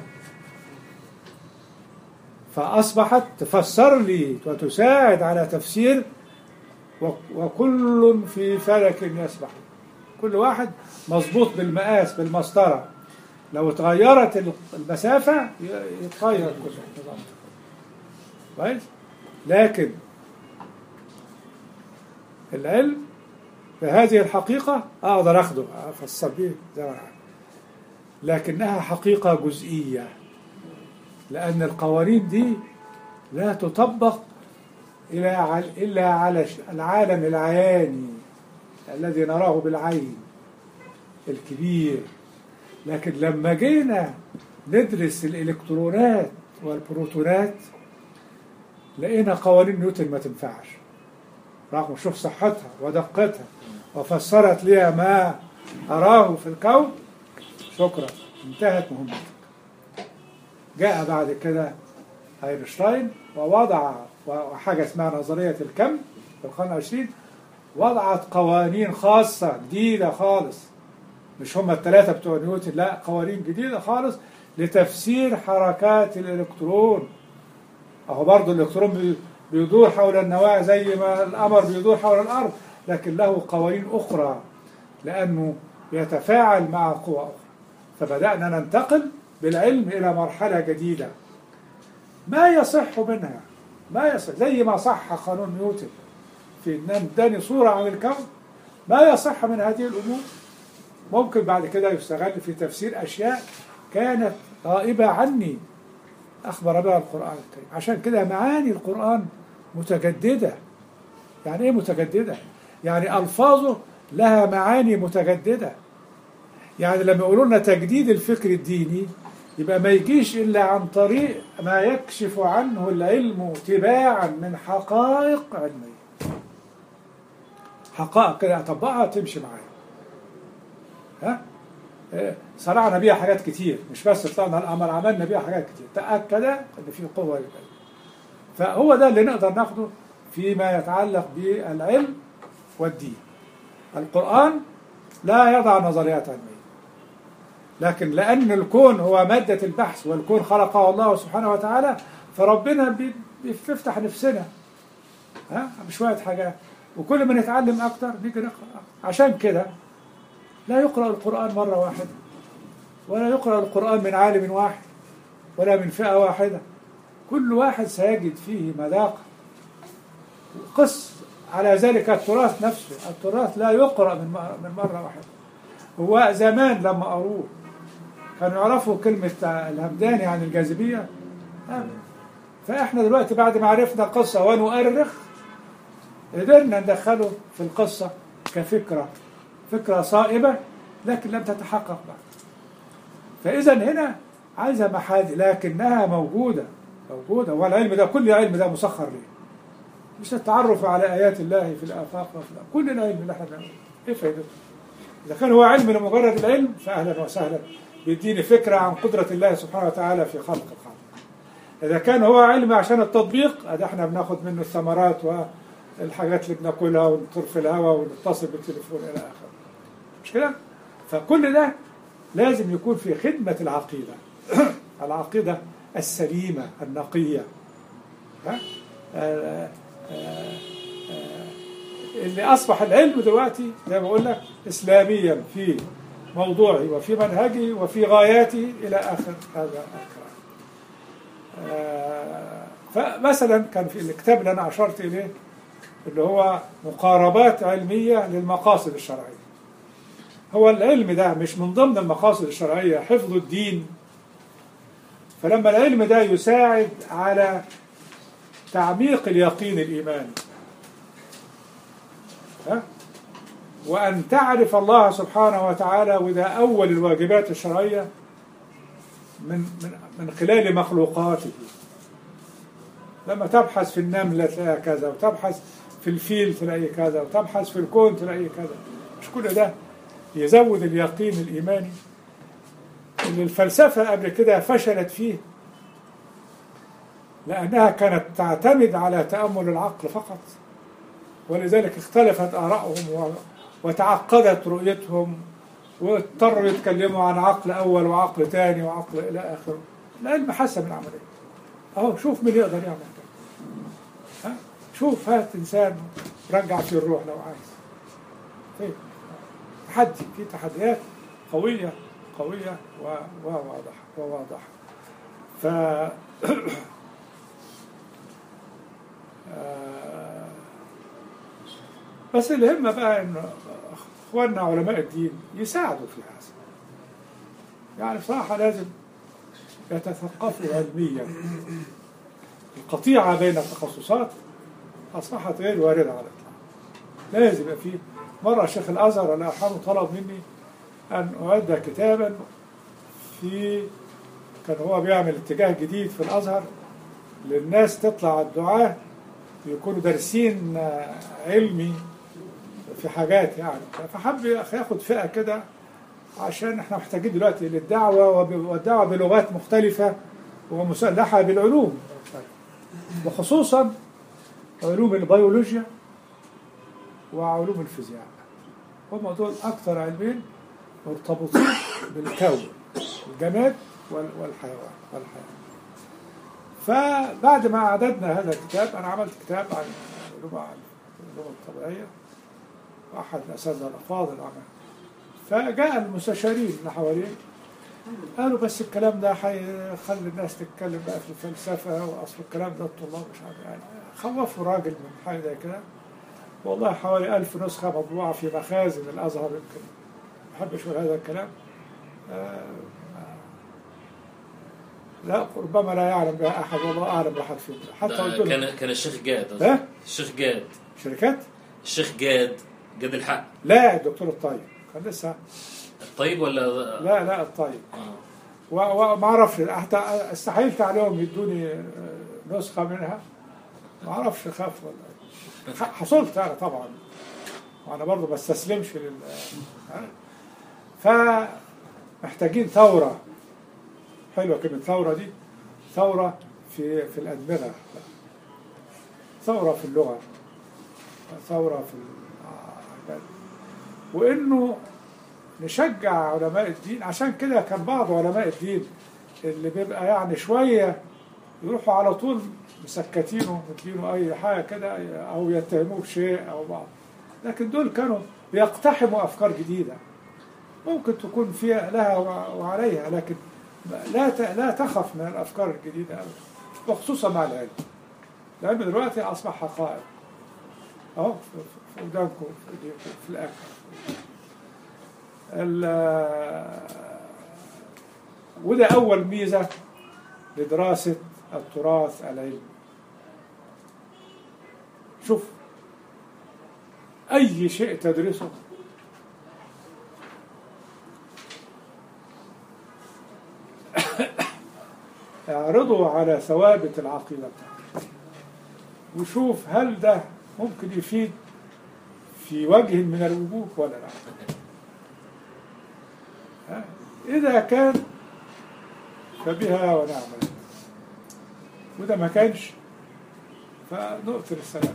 فأصبحت تفسر لي وتساعد على تفسير و- وكل في فلك يسبح كل واحد مظبوط بالمقاس بالمسطرة لو اتغيرت المسافة ي- يتغير كل النظام كويس لكن العلم بهذه الحقيقة أقدر أخده أفسر به زي ما أنا عايز. لكنها حقيقة جزئية لأن القوانين دي لا تطبق إلى عل- إلا على ش- العالم العياني الذي نراه بالعين الكبير لكن لما جينا ندرس الإلكترونات والبروتونات لقينا قوانين نيوتن ما تنفعش رغم شوف صحتها ودقتها وفسرت لي ما أراه في الكون شكرا انتهت مهمتك جاء بعد كده اينشتاين ووضع حاجة اسمها نظرية الكم في القرن العشرين وضعت قوانين خاصة جديدة خالص مش هم الثلاثة بتوع نيوتن لا قوانين جديدة خالص لتفسير حركات الإلكترون أهو برضه الإلكترون بي- بيدور حول النواة زي ما القمر بيدور حول الأرض لكن له قوانين أخرى لأنه يتفاعل مع قوى أخرى فبدأنا ننتقل بالعلم إلى مرحلة جديدة ما يصح منها ما يصح زي ما صح قانون نيوتن في ان اداني صورة عن الكون ما يصح من هذه الأمور ممكن بعد كده يستغل في تفسير أشياء كانت غائبة عني أخبر بها القرآن الكريم عشان كده معاني القرآن متجددة يعني ايه متجدده يعني الفاظه لها معاني متجدده يعني لما يقولوا لنا تجديد الفكر الديني يبقى ما يجيش الا عن طريق ما يكشف عنه العلم تباعا من حقائق علميه حقائق كده اطبقها تمشي معايا ها إيه، صنعنا بيها حاجات كتير مش بس طلعنا القمر عملنا بيها حاجات كتير تأكد ان في قوة للعلم فهو ده اللي نقدر ناخده فيما يتعلق بالعلم والدين القرآن لا يضع نظريات علمية لكن لأن الكون هو مادة البحث والكون خلقه الله سبحانه وتعالى فربنا بي- بيفتح نفسنا ها بشوية حاجات وكل ما نتعلم أكتر نيجي نقرأ أكتر. عشان كده لا يقرأ القرآن مرة واحدة ولا يقرأ القرآن من عالم واحد ولا من فئة واحدة كل واحد سيجد فيه مذاق قس على ذلك التراث نفسه التراث لا يقرأ من مرة, من مرة واحدة هو زمان لما قروه كانوا يعرفوا كلمة الهمداني عن الجاذبية أبدا. فإحنا دلوقتي بعد ما عرفنا القصة ونؤرخ قدرنا ندخله في القصة كفكرة فكرة صائبة لكن لم تتحقق بعد فإذا هنا عايزة محاد لكنها موجودة موجودة والعلم ده كل علم ده مسخر ليه مش التعرف على آيات الله في الآفاق وفي الأرض. كل العلم اللي احنا بنعمله إيه فائدته؟ إذا كان هو علم لمجرد العلم فأهلا وسهلا بيديني فكرة عن قدرة الله سبحانه وتعالى في خلق الخلق إذا كان هو علم عشان التطبيق أده احنا بناخد منه الثمرات والحاجات اللي بناكلها ونطير في الهواء ونتصل بالتليفون إلى آخره مش كده؟ فكل ده لازم يكون في خدمة العقيدة العقيدة السليمة النقية ها؟ آه، آه، آه، اللي أصبح العلم دلوقتي زي ما بقول لك إسلاميا في موضوعي وفي منهجي وفي غاياتي إلى آخر هذا الكلام آه، فمثلا كان في الكتاب اللي أنا أشرت إليه اللي هو مقاربات علمية للمقاصد الشرعية هو العلم ده مش من ضمن المقاصد الشرعية حفظ الدين فلما العلم ده يساعد على تعميق اليقين الإيماني ها؟ وأن تعرف الله سبحانه وتعالى وده أول الواجبات الشرعية من, من, من خلال مخلوقاته لما تبحث في النملة تلاقي كذا وتبحث في الفيل تلاقي كذا وتبحث في الكون تلاقي كذا مش كل ده يزود اليقين الإيماني اللي الفلسفة قبل كده فشلت فيه لأنها كانت تعتمد على تأمل العقل فقط ولذلك اختلفت آرائهم و- وتعقدت رؤيتهم واضطروا يتكلموا عن عقل أول وعقل ثاني وعقل إلى آخره العلم حسن العملية أهو شوف مين يقدر يعمل كده ها؟ شوف هات إنسان رجع فيه الروح لو عايز طيب تحدي في تحديات قوية قوية و- وواضحة وواضحة ف آه، بس الهمة بقى إن إخواننا علماء الدين يساعدوا في هذا يعني بصراحة لازم يتثقفوا علميا القطيعة بين التخصصات أصبحت غير واردة على الإطلاق لازم يبقى فيه مرة شيخ الأزهر الله يرحمه طلب مني أن أعد كتابا في كان هو بيعمل اتجاه جديد في الأزهر للناس تطلع الدعاة يكونوا دارسين آه، علمي في حاجات يعني فحب ياخد فئة كده عشان احنا محتاجين دلوقتي للدعوة وب- والدعوة بلغات مختلفة ومسلحة بالعلوم وخصوصا علوم البيولوجيا وعلوم الفيزياء هم دول أكثر علمين مرتبطين بالكون الجماد وال- والحيوان والحيوان فبعد ما أعددنا هذا الكتاب أنا عملت كتاب عن علوم عن العلوم الطبيعية وأحد الأساتذة الأفاضل عمل فجاء المستشارين اللي حواليه قالوا بس الكلام ده هيخلي الناس تتكلم بقى في الفلسفة وأصل الكلام ده الطلاب مش عارف يعني خوفوا راجل من حاجة زي كده والله حوالي ألف نسخة مطبوعة في مخازن الأزهر يمكن ما بحبش أقول هذا الكلام آه، لا ربما لا يعلم بها أحد والله أعلم بحد فيه حتى قلت ده له كان كان الشيخ جاد ها؟ الشيخ جاد شركات الشيخ جاد جاد الحق لا الدكتور الطيب كان لسه الطيب ولا لا لا الطيب آه. و- وما اعرفش حتى استحيلت عليهم يدوني آه، نسخه منها ما اعرفش خاف ولا إيه. ح- حصلت انا طبعا وانا برضه ما استسلمش لل ها؟ فمحتاجين ثوره حلوه كلمه ثوره دي ثوره في في الادمغه ثوره في اللغه ثوره في ال- وانه نشجع علماء الدين عشان كده كان بعض علماء الدين اللي بيبقى يعني شوية يروحوا على طول مسكتينه مدينه أي حاجة كده أو يتهموه بشيء أو بعض لكن دول كانوا بيقتحموا أفكار جديدة ممكن تكون فيها لها وعليها لكن لا ت- لا تخف من الأفكار الجديدة أبدا وخصوصا مع العلم العلم دلوقتي أصبح حقائق أهو في- في- في قدامكم في إيديكم، في الآخر ال- وده أول ميزة لدراسة التراث العلمي شوف أي شيء تدرسه اعرضه على ثوابت العقيدة بتاعته وشوف هل ده ممكن يفيد في وجه من الوجوه ولا لا ها؟ إذا كان فبها ونعمت وإذا ما كانش فنؤثر السلام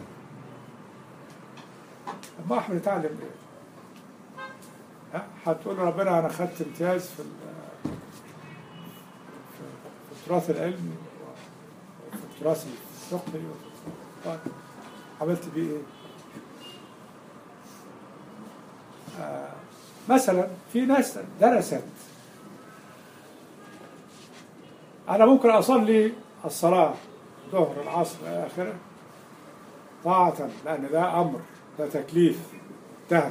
أما احنا نتعلم إيه؟ ها؟ هتقول ربنا أنا خدت امتياز في ال- في في التراث العلمي وفي التراث الفقهي وفي التراث عملت بيه إيه؟ آه، مثلا في ناس درست أنا ممكن أصلي الصلاة ظهر العصر إلى آخره طاعة لأن ده أمر ده تكليف انتهى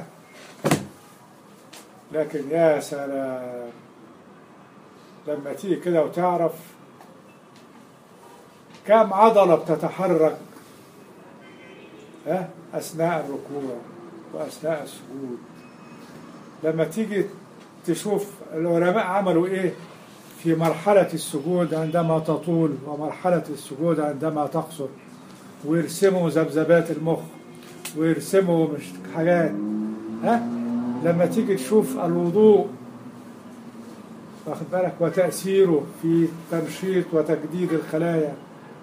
لكن يا سلام لما تيجي كده وتعرف كم عضلة بتتحرك ها أثناء الركوع وأثناء السجود لما تيجي تشوف العلماء عملوا إيه في مرحلة السجود عندما تطول ومرحلة السجود عندما تقصر ويرسموا ذبذبات المخ ويرسموا مش حاجات ها لما تيجي تشوف الوضوء واخد بالك وتأثيره في تنشيط وتجديد الخلايا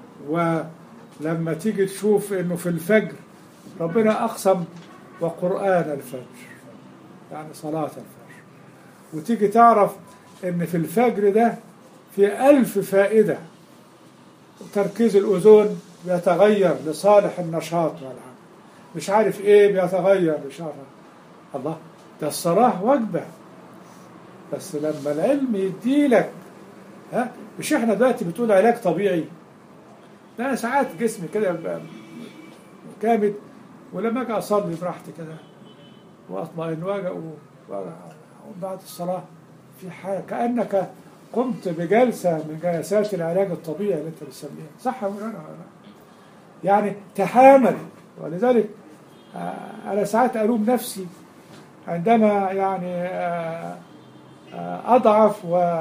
ولما تيجي تشوف انه في الفجر ربنا اقسم وقرآن الفجر يعني صلاة الفجر وتيجي تعرف ان في الفجر ده في ألف فائدة تركيز الأذون بيتغير لصالح النشاط والعمل مش عارف ايه بيتغير لشرع الله ده الصلاة وجبة بس لما العلم يديلك ها مش احنا دلوقتي بتقول علاج طبيعي ده أنا ساعات جسمي كده يبقى جامد ولما اجي اصلي براحتي كده واطمئن واجي أقوم وأقوم بعد الصلاه في حاجه كانك قمت بجلسه من جلسات العلاج الطبيعي اللي انت بتسميها صح ولا لا؟ يعني تحامل ولذلك آه، انا ساعات الوم نفسي عندما يعني آه، آه، اضعف و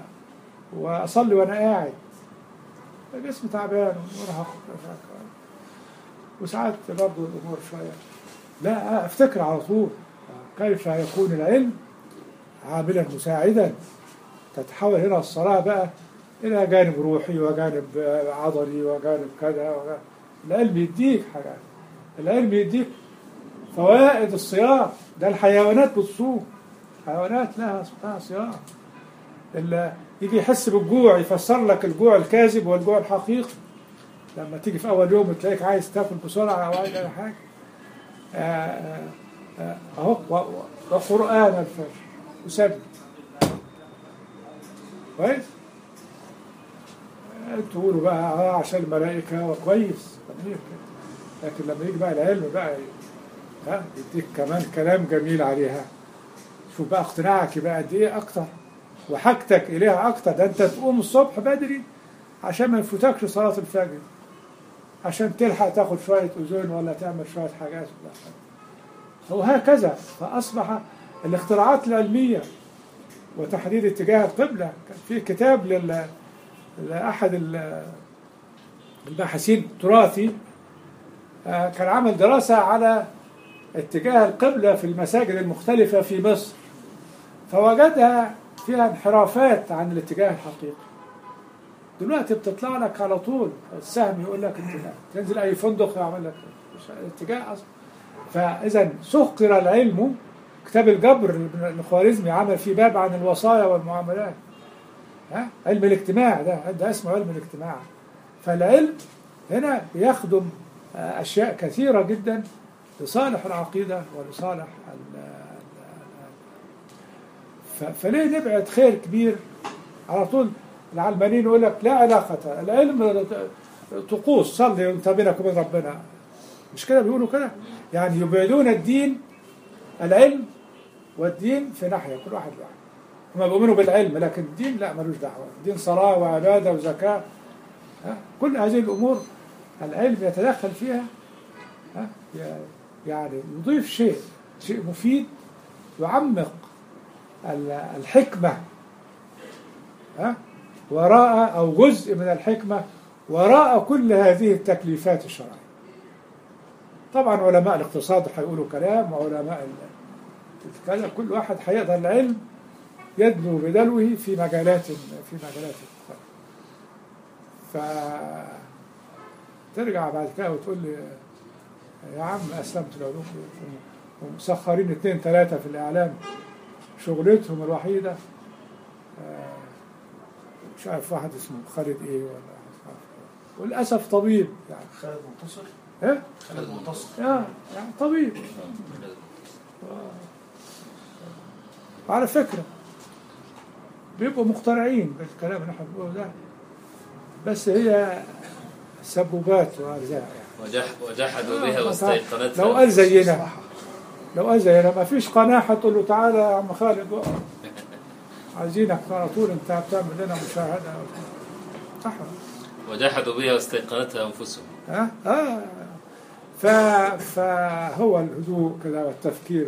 واصلي وانا قاعد جسمي تعبان ومرهق وساعات برضه الامور شويه لا افتكر على طول كيف يكون العلم عاملا مساعدا تتحول هنا الصلاه بقى الى جانب روحي وجانب عضلي وجانب كذا وجانب العلم يديك حاجات العلم يديك فوائد الصيام ده الحيوانات بتصوم حيوانات لها لها صيام اللي يجي يحس بالجوع يفسر لك الجوع الكاذب والجوع الحقيقي لما تيجي في اول يوم تلاقيك عايز تاكل بسرعه او عايز اي حاجه آه، آه، اهو و- و- وقران الفجر وسبت كويس آه، تقولوا بقى اه عشان الملائكه وكويس جميل كده. لكن لما يجي بقى العلم بقى ها يديك كمان كلام جميل عليها شوف بقى اقتناعك يبقى قد ايه اكتر وحاجتك اليها اكتر ده انت تقوم الصبح بدري عشان ما يفوتكش صلاه الفجر عشان تلحق تاخد شوية أذون ولا تعمل شوية حاجات ولا حاجة. وهكذا فأصبح الاختراعات العلمية وتحديد اتجاه القبلة كان في كتاب لل... لأحد ال- الباحثين التراثي آه، كان عمل دراسة على اتجاه القبلة في المساجد المختلفة في مصر فوجدها فيها انحرافات عن الاتجاه الحقيقي دلوقتي بتطلع لك على طول السهم يقول لك اتجاه تنزل اي فندق يعمل لك مش اتجاه اصلا فاذا سخر العلم كتاب الجبر الخوارزمي عمل فيه باب عن الوصايا والمعاملات ها علم الاجتماع ده ده اسمه علم الاجتماع فالعلم هنا بيخدم آه، اشياء كثيره جدا لصالح العقيده ولصالح ال- ال- ف- فليه نبعد خير كبير على طول العلمانيين يقول لك لا علاقة العلم طقوس صلي وانت بينك وبين ربنا مش كده بيقولوا كده يعني يبعدون الدين العلم والدين في ناحية كل واحد لوحده هم بيؤمنوا بالعلم لكن الدين لا ملوش دعوة الدين صلاة وعبادة وزكاة ها؟ كل هذه الأمور العلم يتدخل فيها ها؟ يعني يضيف شيء شيء مفيد يعمق ال- الحكمة ها؟ وراء أو جزء من الحكمة وراء كل هذه التكليفات الشرعية طبعا علماء الاقتصاد هيقولوا كلام وعلماء ال- كذا كل واحد هيقدر العلم يدنو بدلوه في مجالات في مجالات مختلفة ف ترجع بعد كده وتقول لي يا عم اسلمت العلوم ومسخرين اثنين ثلاثة في الإعلام شغلتهم الوحيدة آه، مش عارف واحد اسمه خالد ايه ولا مش عارف إيه. وللأسف طبيب يعني خالد منتصر ايه خالد منتصر آه، يعني طبيب على فكرة بيبقوا مقتنعين بالكلام اللي احنا بنقوله ده بس هي سبوبات وارزاق يعني وجح وجحدوا بها آه، واستيقنتها لو قال زينا لو قال زينا ما فيش قناة هتقول له تعالى يا عم خالد وقف عايزينك على طول انت بتعمل لنا مشاهدة صح وجحدوا بها واستيقنتها انفسهم ها اه ف... فهو الهدوء كذا والتفكير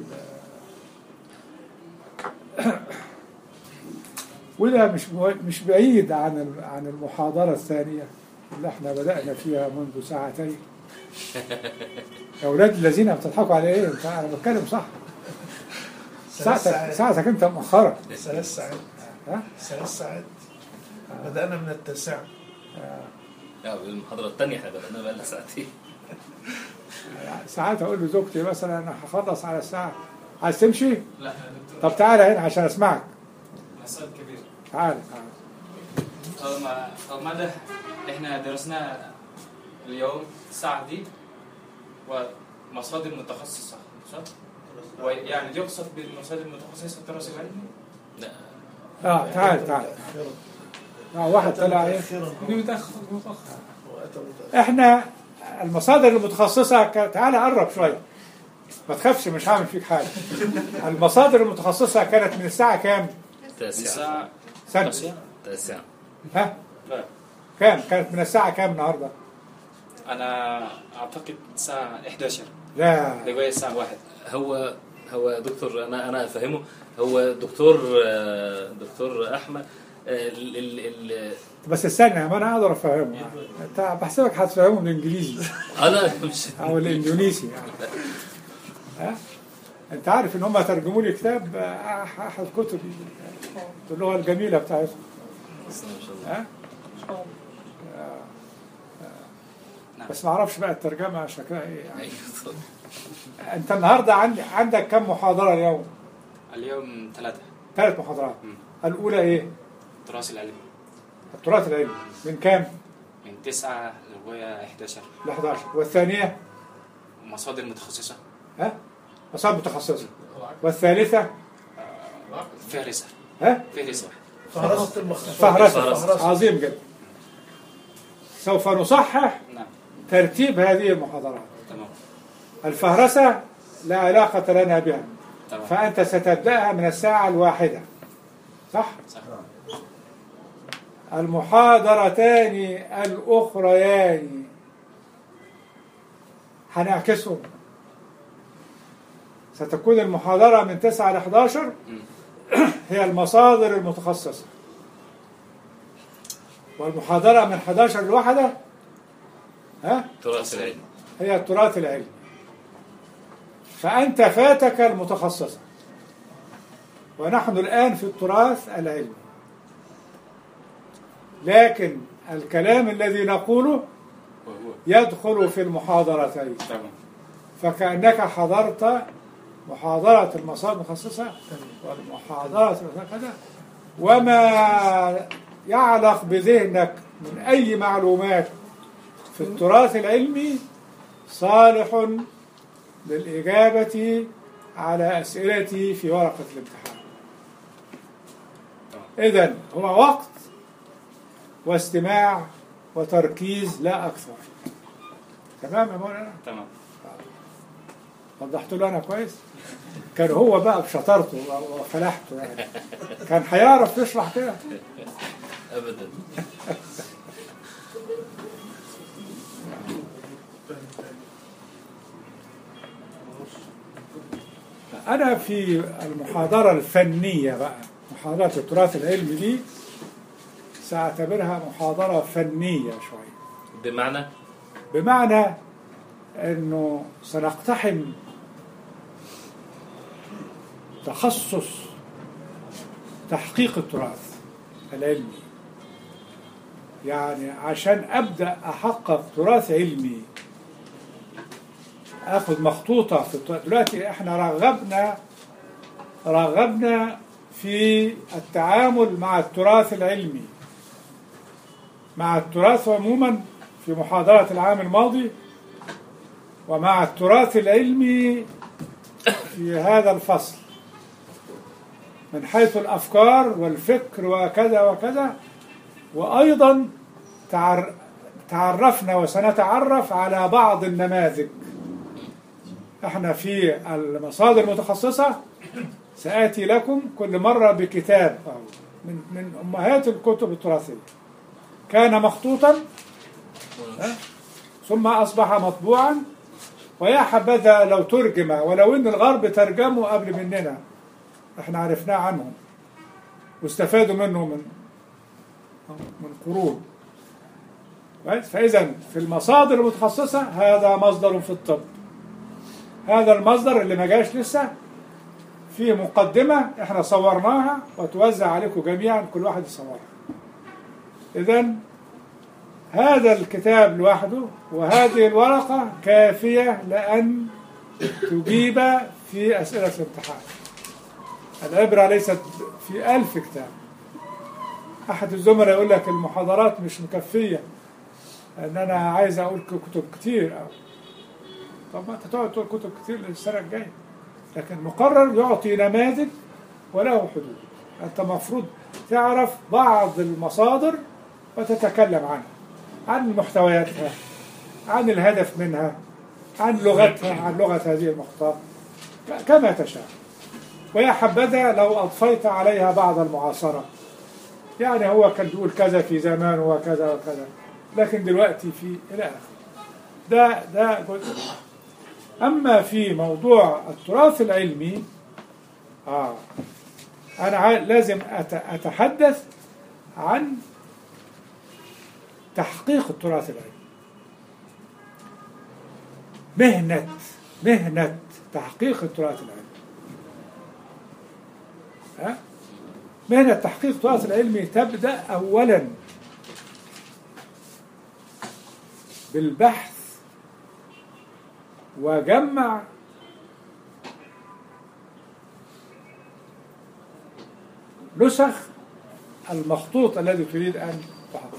وده مش مش بعيد عن ال- عن المحاضرة الثانية اللي احنا بدأنا فيها منذ ساعتين يا أولاد الذين بتضحكوا على إيه؟ أنت أنا بتكلم صح ثلاث ساعتك ساعات ساعتك أنت مؤخرة ثلاث ساعات ها؟ ثلاث ساعات بدأنا من التاسعة لا المحاضرة الثانية احنا بدأنا بقى لنا ساعتين ساعات أقول لزوجتي مثلا أنا هخلص على الساعة عايز تمشي؟ لا يا دكتور طب تعالى هنا عشان أسمعك مسألة كبير تعالى تعالى الم- المادة احنا درسناها اليوم الساعة دي ومصادر متخصصة صح؟ ويعني يقصد بالمصادر المتخصصة الدراسة العلمية؟ لا اه تعال تعال آه واحد طلع ايه دي متأخر متأخر وأتى متأخر احنا المصادر المتخصصة ك... تعال قرب شوية ما تخافش مش هعمل فيك حاجة المصادر المتخصصة كانت من الساعة كام؟ تاسعة الساعة سنة تاسعة ها؟ لا. كام؟ كانت من الساعة كام النهاردة؟ أنا أعتقد الساعة 11 لا لغاية الساعة 1 هو هو دكتور انا انا افهمه هو دكتور آه، دكتور احمد آه، ال ال ال بس استنى ما انا اقدر افهمه انت بحسبك هتفهمه بالانجليزي انا مش او الاندونيسي يعني ها؟ انت عارف ان هم ترجموا لي كتاب آه، احد كتبي اللغة الجميلة بتاعتهم بسم الله ما شاء الله ها؟ بس ما اعرفش بقى الترجمة شكلها ايه يعني ايوه اتفضل. انت النهارده عندي عندك كم محاضرة اليوم؟ اليوم ثلاثة ثلاث محاضرات مم. الأولى إيه؟ الدراسة العلمية التراث العلمي من كام؟ من 9 لغاية 11 ل 11 والثانية مصادر متخصصة ها؟ مصادر متخصصة والثالثة فهرسة ها؟ فهرسة فهرسة المخطوطات فهرسة فهرسة. عظيم جدا سوف نصحح نعم ترتيب هذه المحاضرات تمام الفهرسة لا علاقة لنا بها تمام فأنت ستبدأها من الساعة الواحدة صح؟ صح المحاضرتان الأخريان هنعكسهم ستكون المحاضرة من 9 ل 11 هي المصادر المتخصصة والمحاضرة من 11 لواحدة ها تراث العلم هي التراث العلمي فأنت فاتك المتخصصة ونحن الآن في التراث العلمي لكن الكلام الذي نقوله وهو يدخل في المحاضرتين تمام فكأنك حضرت محاضرة المصادر المتخصصة والمحاضرة كذا وما يعلق بذهنك من أي معلومات في التراث العلمي صالح للإجابة على أسئلتي في ورقة الامتحان إذن هو وقت واستماع وتركيز لا أكثر تمام يا مولانا؟ تمام وضحت له انا كويس كان هو بقى بشطارته وفلاحته يعني كان هيعرف يشرح كده ابدا انا في المحاضره الفنيه بقى محاضره التراث العلمي دي ساعتبرها محاضره فنيه شويه بمعنى بمعنى انه سنقتحم تخصص تحقيق التراث العلمي يعني عشان ابدا احقق تراث علمي اخذ مخطوطه في التراث دلوقتي احنا رغبنا رغبنا في التعامل مع التراث العلمي مع التراث عموما في محاضرة العام الماضي ومع التراث العلمي في هذا الفصل من حيث الأفكار والفكر وكذا وكذا وأيضا تعر- تعرفنا وسنتعرف على بعض النماذج احنا في المصادر المتخصصة سآتي لكم كل مرة بكتاب أو من من أمهات الكتب التراثية كان مخطوطا ها؟ ثم أصبح مطبوعا ويا حبذا لو ترجم ولو إن الغرب ترجموا قبل مننا احنا عرفناه عنهم واستفادوا منه من من قرون كويس؟ فإذا في المصادر المتخصصة هذا مصدر في الطب هذا المصدر اللي ما جاش لسه فيه مقدمة احنا صورناها وتوزع عليكم جميعا كل واحد يصورها إذا هذا الكتاب لوحده وهذه الورقة كافية لأن تجيب في أسئلة الامتحان العبرة ليست في ألف كتاب أحد الزملاء يقول لك المحاضرات مش مكفية أن أنا عايز أقول كتب كتير أو طب ما أنت تقعد تقول كتب كتير للسنة الجاية لكن مقرر يعطي نماذج وله حدود أنت مفروض تعرف بعض المصادر وتتكلم عنها عن محتوياتها عن الهدف منها عن لغتها عن لغة هذه المخطوطات ك- كما تشاء ويا حبذا لو أضفيت عليها بعض المعاصرة يعني هو كان بيقول كذا في زمان وكذا وكذا لكن دلوقتي في إلى آخره ده ده جزء أما في موضوع التراث العلمي آه أنا عا- لازم أت- أتحدث عن تحقيق التراث العلمي مهنة مهنة تحقيق التراث العلمي ها؟ مهنة تحقيق التراث العلمي تبدأ أولا بالبحث وجمع نسخ المخطوط الذي تريد أن تحققه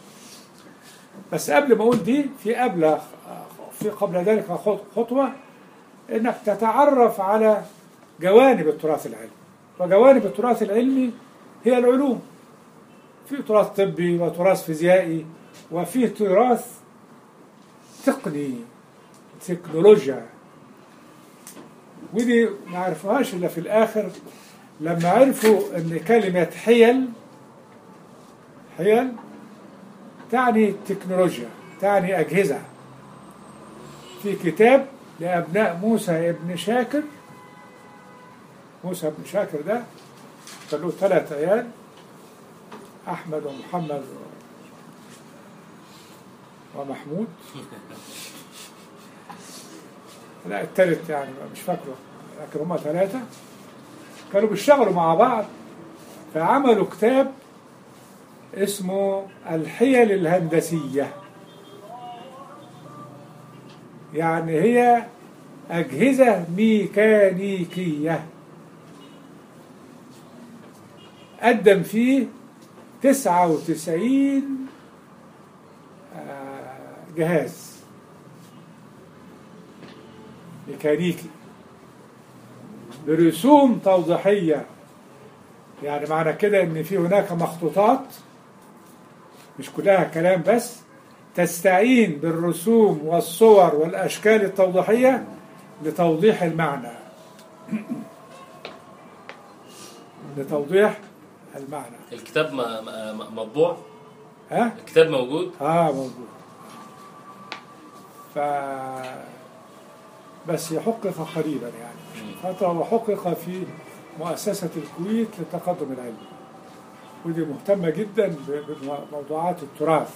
بس قبل ما أقول دي في قبل في قبل ذلك خطوة إنك تتعرف على جوانب التراث العلمي وجوانب التراث العلمي هي العلوم في تراث طبي وتراث فيزيائي وفي تراث تقني تكنولوجيا ودي ما عرفوهاش إلا في الآخر لما عرفوا أن كلمة حيل حيل تعني تكنولوجيا تعني أجهزة في كتاب لأبناء موسى ابن شاكر موسى ابن شاكر ده كان له ثلاث عيال أحمد ومحمد و- ومحمود لا الثالث يعني مش فاكره لكن هما ثلاثة كانوا بيشتغلوا مع بعض فعملوا كتاب اسمه الحيل الهندسية يعني هي أجهزة ميكانيكية قدم فيه تسعة وتسعين جهاز ميكانيكي برسوم توضيحية يعني معنى كده ان في هناك مخطوطات مش كلها كلام بس تستعين بالرسوم والصور والاشكال التوضيحية لتوضيح المعنى لتوضيح المعنى الكتاب م- م- مطبوع ها الكتاب موجود اه موجود ف بس يحقق قريبا يعني فترة وحقق في مؤسسة الكويت للتقدم العلمي ودي مهتمة جدا ب- بموضوعات التراث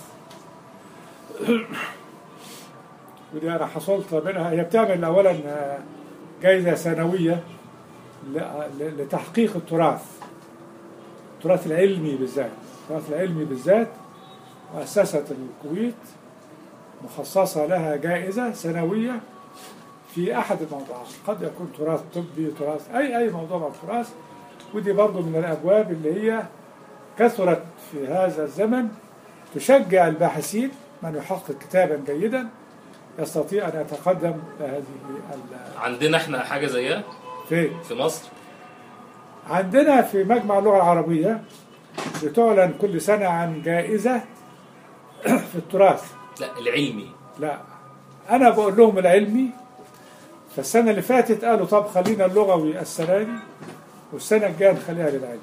ودي أنا حصلت منها هي بتعمل أولا جائزة سنوية ل- ل- لتحقيق التراث التراث العلمي بالذات التراث العلمي بالذات مؤسسة الكويت مخصصة لها جائزة سنوية في أحد الموضوعات قد يكون تراث طبي تراث أي أي موضوع من التراث ودي برضو من الأبواب اللي هي كثرت في هذا الزمن تشجع الباحثين من يحقق كتابا جيدا يستطيع أن يتقدم لهذه ال- عندنا احنا حاجه زيها في في مصر عندنا في مجمع اللغة العربية بتعلن كل سنة عن جائزة في التراث لا العلمي لا انا بقول لهم العلمي فالسنه اللي فاتت قالوا طب خلينا اللغوي السنه دي والسنه الجايه نخليها للعلم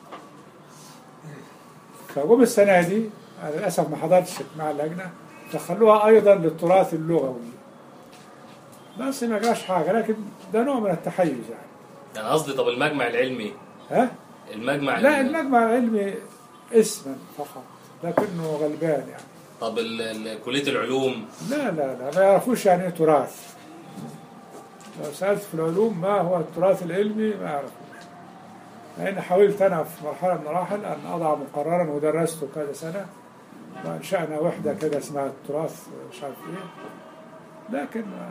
فجم السنه دي انا للاسف ما حضرتش مع اللجنه فخلوها ايضا للتراث اللغوي بس ما جاش حاجه لكن ده نوع من التحيز يعني يعني قصدي طب المجمع العلمي ها المجمع لا العلمي. المجمع العلمي اسما فقط لكنه غلبان يعني طب ال- ال- كليه العلوم لا لا لا ما يعرفوش يعني ايه تراث لو سألت في العلوم ما هو التراث العلمي ما يعرفوش لأن حاولت أنا في مرحلة من المراحل أن أضع مقررا ودرسته كذا سنة وأنشأنا وحدة كده اسمها التراث مش عارف إيه لكن ما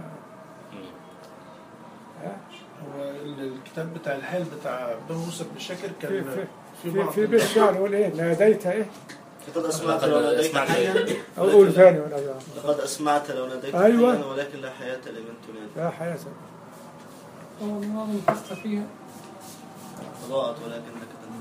ها؟ هو الكتاب بتاع الحال بتاع ابن موسى بن شاكر في كان في في في, بعض في بيت شعر يقول إيه ناديت إيه لقد أسمعت لقد لو ناديت أسمعت حيا أو قول ثاني ولا لا لقد أسمعت لو ناديت أيوة. حيا ولكن لا حياة لمن تنادي لا حياة والله القصة فيها أضاءت ولكنك تنام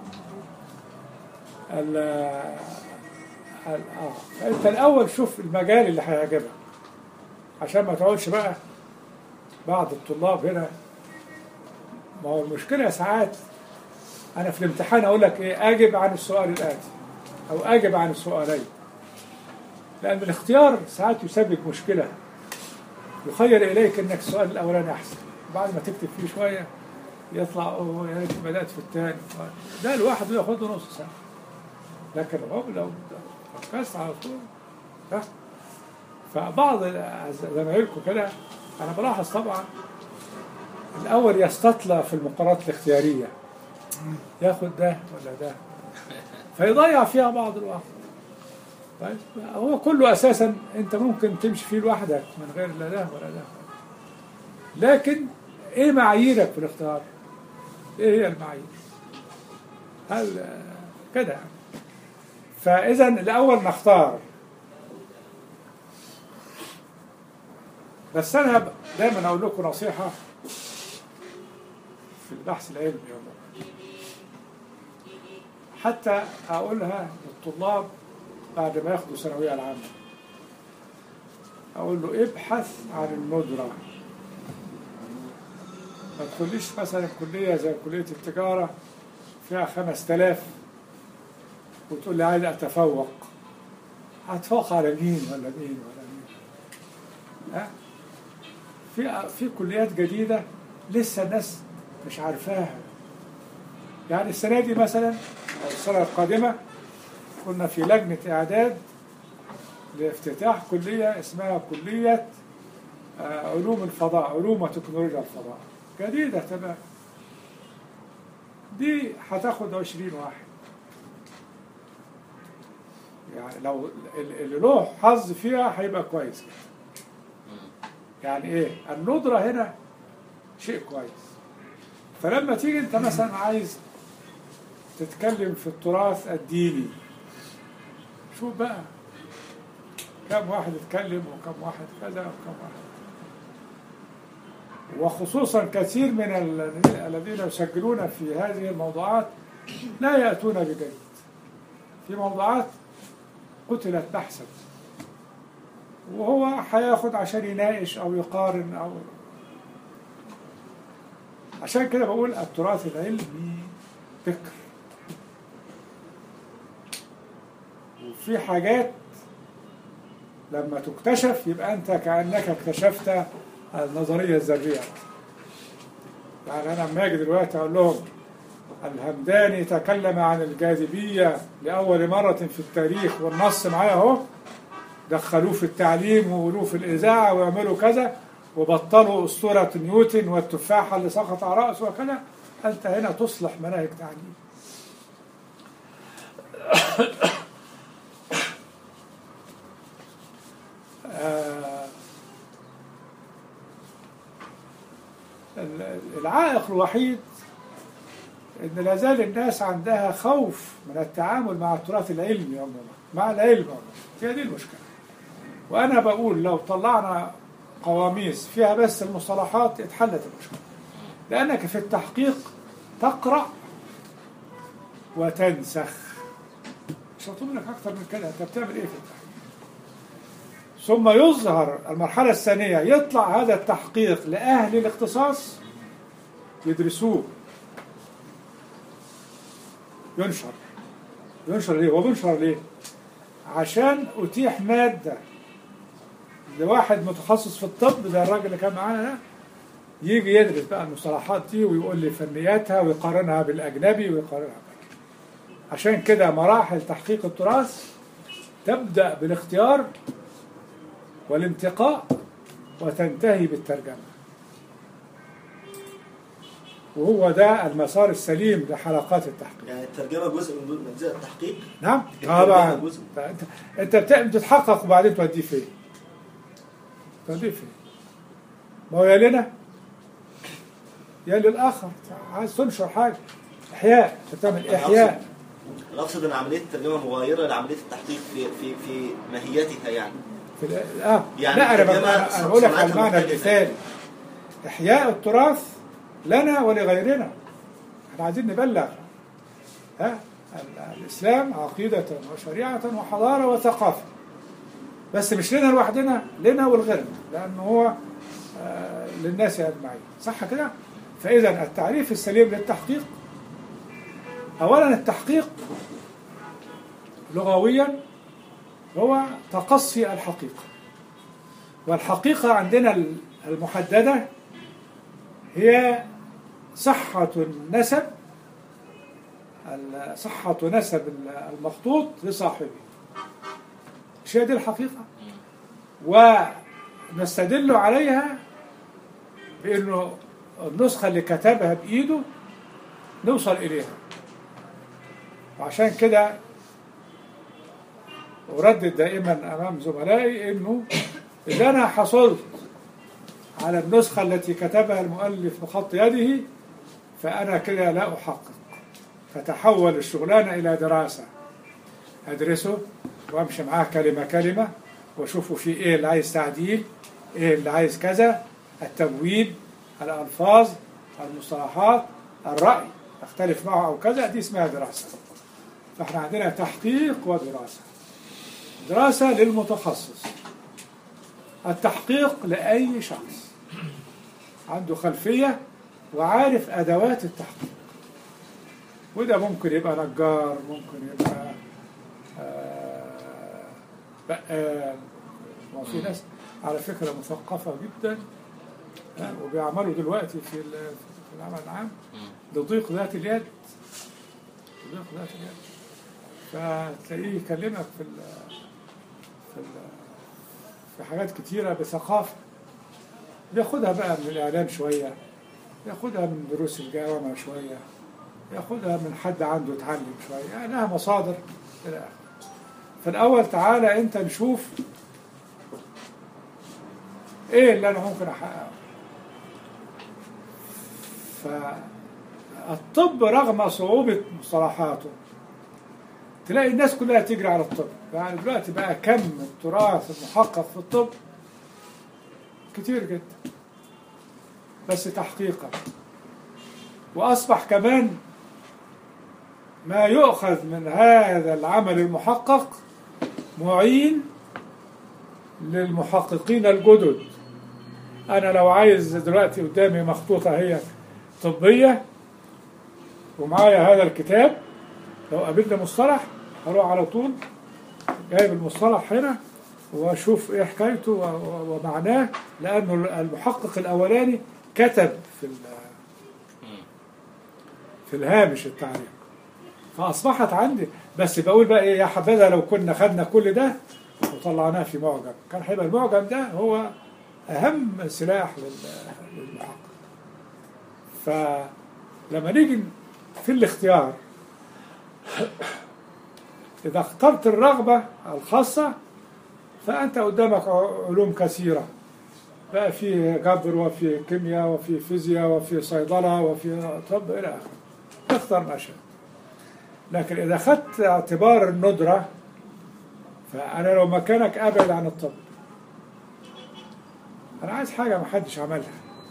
ال ال- اه فانت الاول شوف المجال اللي هيعجبك عشان ما تقعدش بقى بعض الطلاب هنا ما هو المشكله ساعات انا في الامتحان اقول لك ايه اجب عن السؤال الاتي او اجب عن السؤالين لان الاختيار ساعات يسبب مشكله يخيل اليك انك السؤال الاولاني احسن بعد ما تكتب فيه شويه يطلع اوه يا ريت بدات في الثاني ده لوحده ياخد له نص ساعه لكن هو لو ركزت على طول ها فبعض زمايلكم كده انا بلاحظ طبعا الاول يستطلع في المقارنات الاختياريه ياخد ده ولا ده فيضيع فيها بعض الوقت طيب هو كله اساسا انت ممكن تمشي فيه لوحدك من غير لا ده ولا ده لكن ايه معاييرك في الاختيار؟ ايه هي المعايير؟ هل آه، كده يعني فاذا الاول نختار بس انا دايما اقول لكم نصيحه في البحث العلمي والله. حتى اقولها للطلاب بعد ما ياخدوا الثانويه العامه اقول له ابحث عن الندره ما تخليش مثلا كليه زي كليه التجاره فيها 5000 وتقول لي عايز اتفوق هتفوق على مين ولا مين ولا مين ها في في كليات جديدة لسه الناس مش عارفاها يعني السنة دي مثلا أو السنة القادمة كنا في لجنة إعداد لافتتاح كلية اسمها كلية آه، علوم الفضاء علوم وتكنولوجيا الفضاء جديدة تمام دي هتاخد 20 واحد يعني لو ال- اللي له حظ فيها هيبقى كويس يعني ايه الندرة هنا شيء كويس فلما تيجي انت مثلا عايز تتكلم في التراث الديني شوف بقى كم واحد اتكلم وكم واحد كذا وكم واحد وخصوصا كثير من ال- الذين يسجلون في هذه الموضوعات لا يأتون بجيد في موضوعات قتلت بحثا وهو هياخد عشان يناقش او يقارن او عشان كده بقول التراث العلمي فكر وفي حاجات لما تكتشف يبقى انت كانك اكتشفت النظريه الذريه يعني انا لما اجي دلوقتي اقول لهم الهمداني تكلم عن الجاذبيه لاول مره في التاريخ والنص معايا اهو دخلوه في التعليم وقولوه في الاذاعه ويعملوا كذا وبطلوا اسطوره نيوتن والتفاحه اللي سقط على راسه وكذا انت هنا تصلح مناهج تعليم آه، ال- العائق الوحيد ان لا زال الناس عندها خوف من التعامل مع التراث العلمي عموما مع العلم عموما هي دي المشكله وانا بقول لو طلعنا قواميس فيها بس المصطلحات اتحلت المشكله لانك في التحقيق تقرا وتنسخ مش هطلب منك اكتر من كده انت بتعمل ايه في التحقيق ثم يظهر المرحله الثانيه يطلع هذا التحقيق لاهل الاختصاص يدرسوه ينشر ينشر ليه؟ هو بينشر ليه؟ عشان أتيح مادة لواحد متخصص في الطب زي الراجل اللي كان معانا ده يجي يدرس بقى المصطلحات دي ويقول لي فنياتها ويقارنها بالأجنبي ويقارنها بالأجنبي. عشان كده مراحل تحقيق التراث تبدأ بالاختيار والانتقاء وتنتهي بالترجمة وهو ده المسار السليم لحلقات التحقيق يعني الترجمه جزء من من اجزاء التحقيق نعم الترجمة طبعا جزء. انت انت بت- بتتحقق وبعدين توديه فين؟ توديه فين؟ ما هو يا لنا يا للاخر عايز تنشر حاجه احياء انت بتعمل أنا احياء انا اقصد ان عمليه الترجمه مغايره لعمليه التحقيق في في في ماهيتها يعني في ال- اه يعني لا انا الترجمة بقى- انا بقول لك على صناعتها المعنى مختلفة. المثالي احياء التراث لنا ولغيرنا احنا عايزين نبلغ ها ال- الاسلام عقيده وشريعه وحضاره وثقافه بس مش لنا لوحدنا لنا ولغيرنا لانه هو آه، للناس اجمعين صح كده فاذا التعريف السليم للتحقيق اولا التحقيق لغويا هو تقصي الحقيقه والحقيقه عندنا المحدده هي صحه النسب ال- صحه نسب المخطوط لصاحبه مش هي دي الحقيقه ونستدل عليها بانه النسخه اللي كتبها بايده نوصل اليها وعشان كده أردد دائما أمام زملائي إنه إذا أنا حصلت على النسخة التي كتبها المؤلف بخط يده فأنا كده لا أحقق فتحول الشغلانة إلى دراسة أدرسه وأمشي معاه كلمة كلمة وأشوفه في إيه اللي عايز تعديل إيه اللي عايز كذا التبويب الألفاظ المصطلحات الرأي أختلف معه أو كذا دي اسمها دراسة فإحنا عندنا تحقيق ودراسة دراسة للمتخصص التحقيق لأي شخص عنده خلفية وعارف أدوات التحقيق وده ممكن يبقى نجار ممكن يبقى آه، بقال وفي ناس على فكرة مثقفة جدا ها، وبيعملوا دلوقتي في ال- في العمل العام لضيق ذات اليد لضيق ذات اليد فتلاقيه يكلمك في ال في ال في حاجات كتيرة بثقافة بياخدها بقى من الإعلام شوية ياخدها من دروس الجامعة شوية ياخدها من حد عنده اتعلم شوية يعني لها مصادر إلى آخره فالأول تعالى أنت نشوف إيه اللي أنا ممكن أحققه فالطب رغم صعوبة مصطلحاته تلاقي الناس كلها تجري على الطب يعني دلوقتي بقى كم التراث المحقق في الطب كتير جدا بس تحقيقا وأصبح كمان ما يؤخذ من هذا العمل المحقق معين للمحققين الجدد أنا لو عايز دلوقتي قدامي مخطوطة هي طبية ومعايا هذا الكتاب لو قابلني مصطلح هروح على طول جايب المصطلح هنا واشوف ايه حكايته و- و- ومعناه لانه المحقق الاولاني كتب في ال- في الهامش التعليق فاصبحت عندي بس بقول بقى ايه يا حبذا لو كنا خدنا كل ده وطلعناه في معجم كان هيبقى المعجم ده هو اهم سلاح لل- للمحقق فلما نيجي في الاختيار إذا اخترت الرغبة الخاصة فأنت قدامك علوم كثيرة بقى في جبر وفي كيمياء وفي فيزياء وفي صيدلة وفي طب إلى آخره تختار ما شئت لكن إذا أخذت اعتبار الندرة فأنا لو مكانك أبعد عن الطب أنا عايز حاجة ما حدش عملها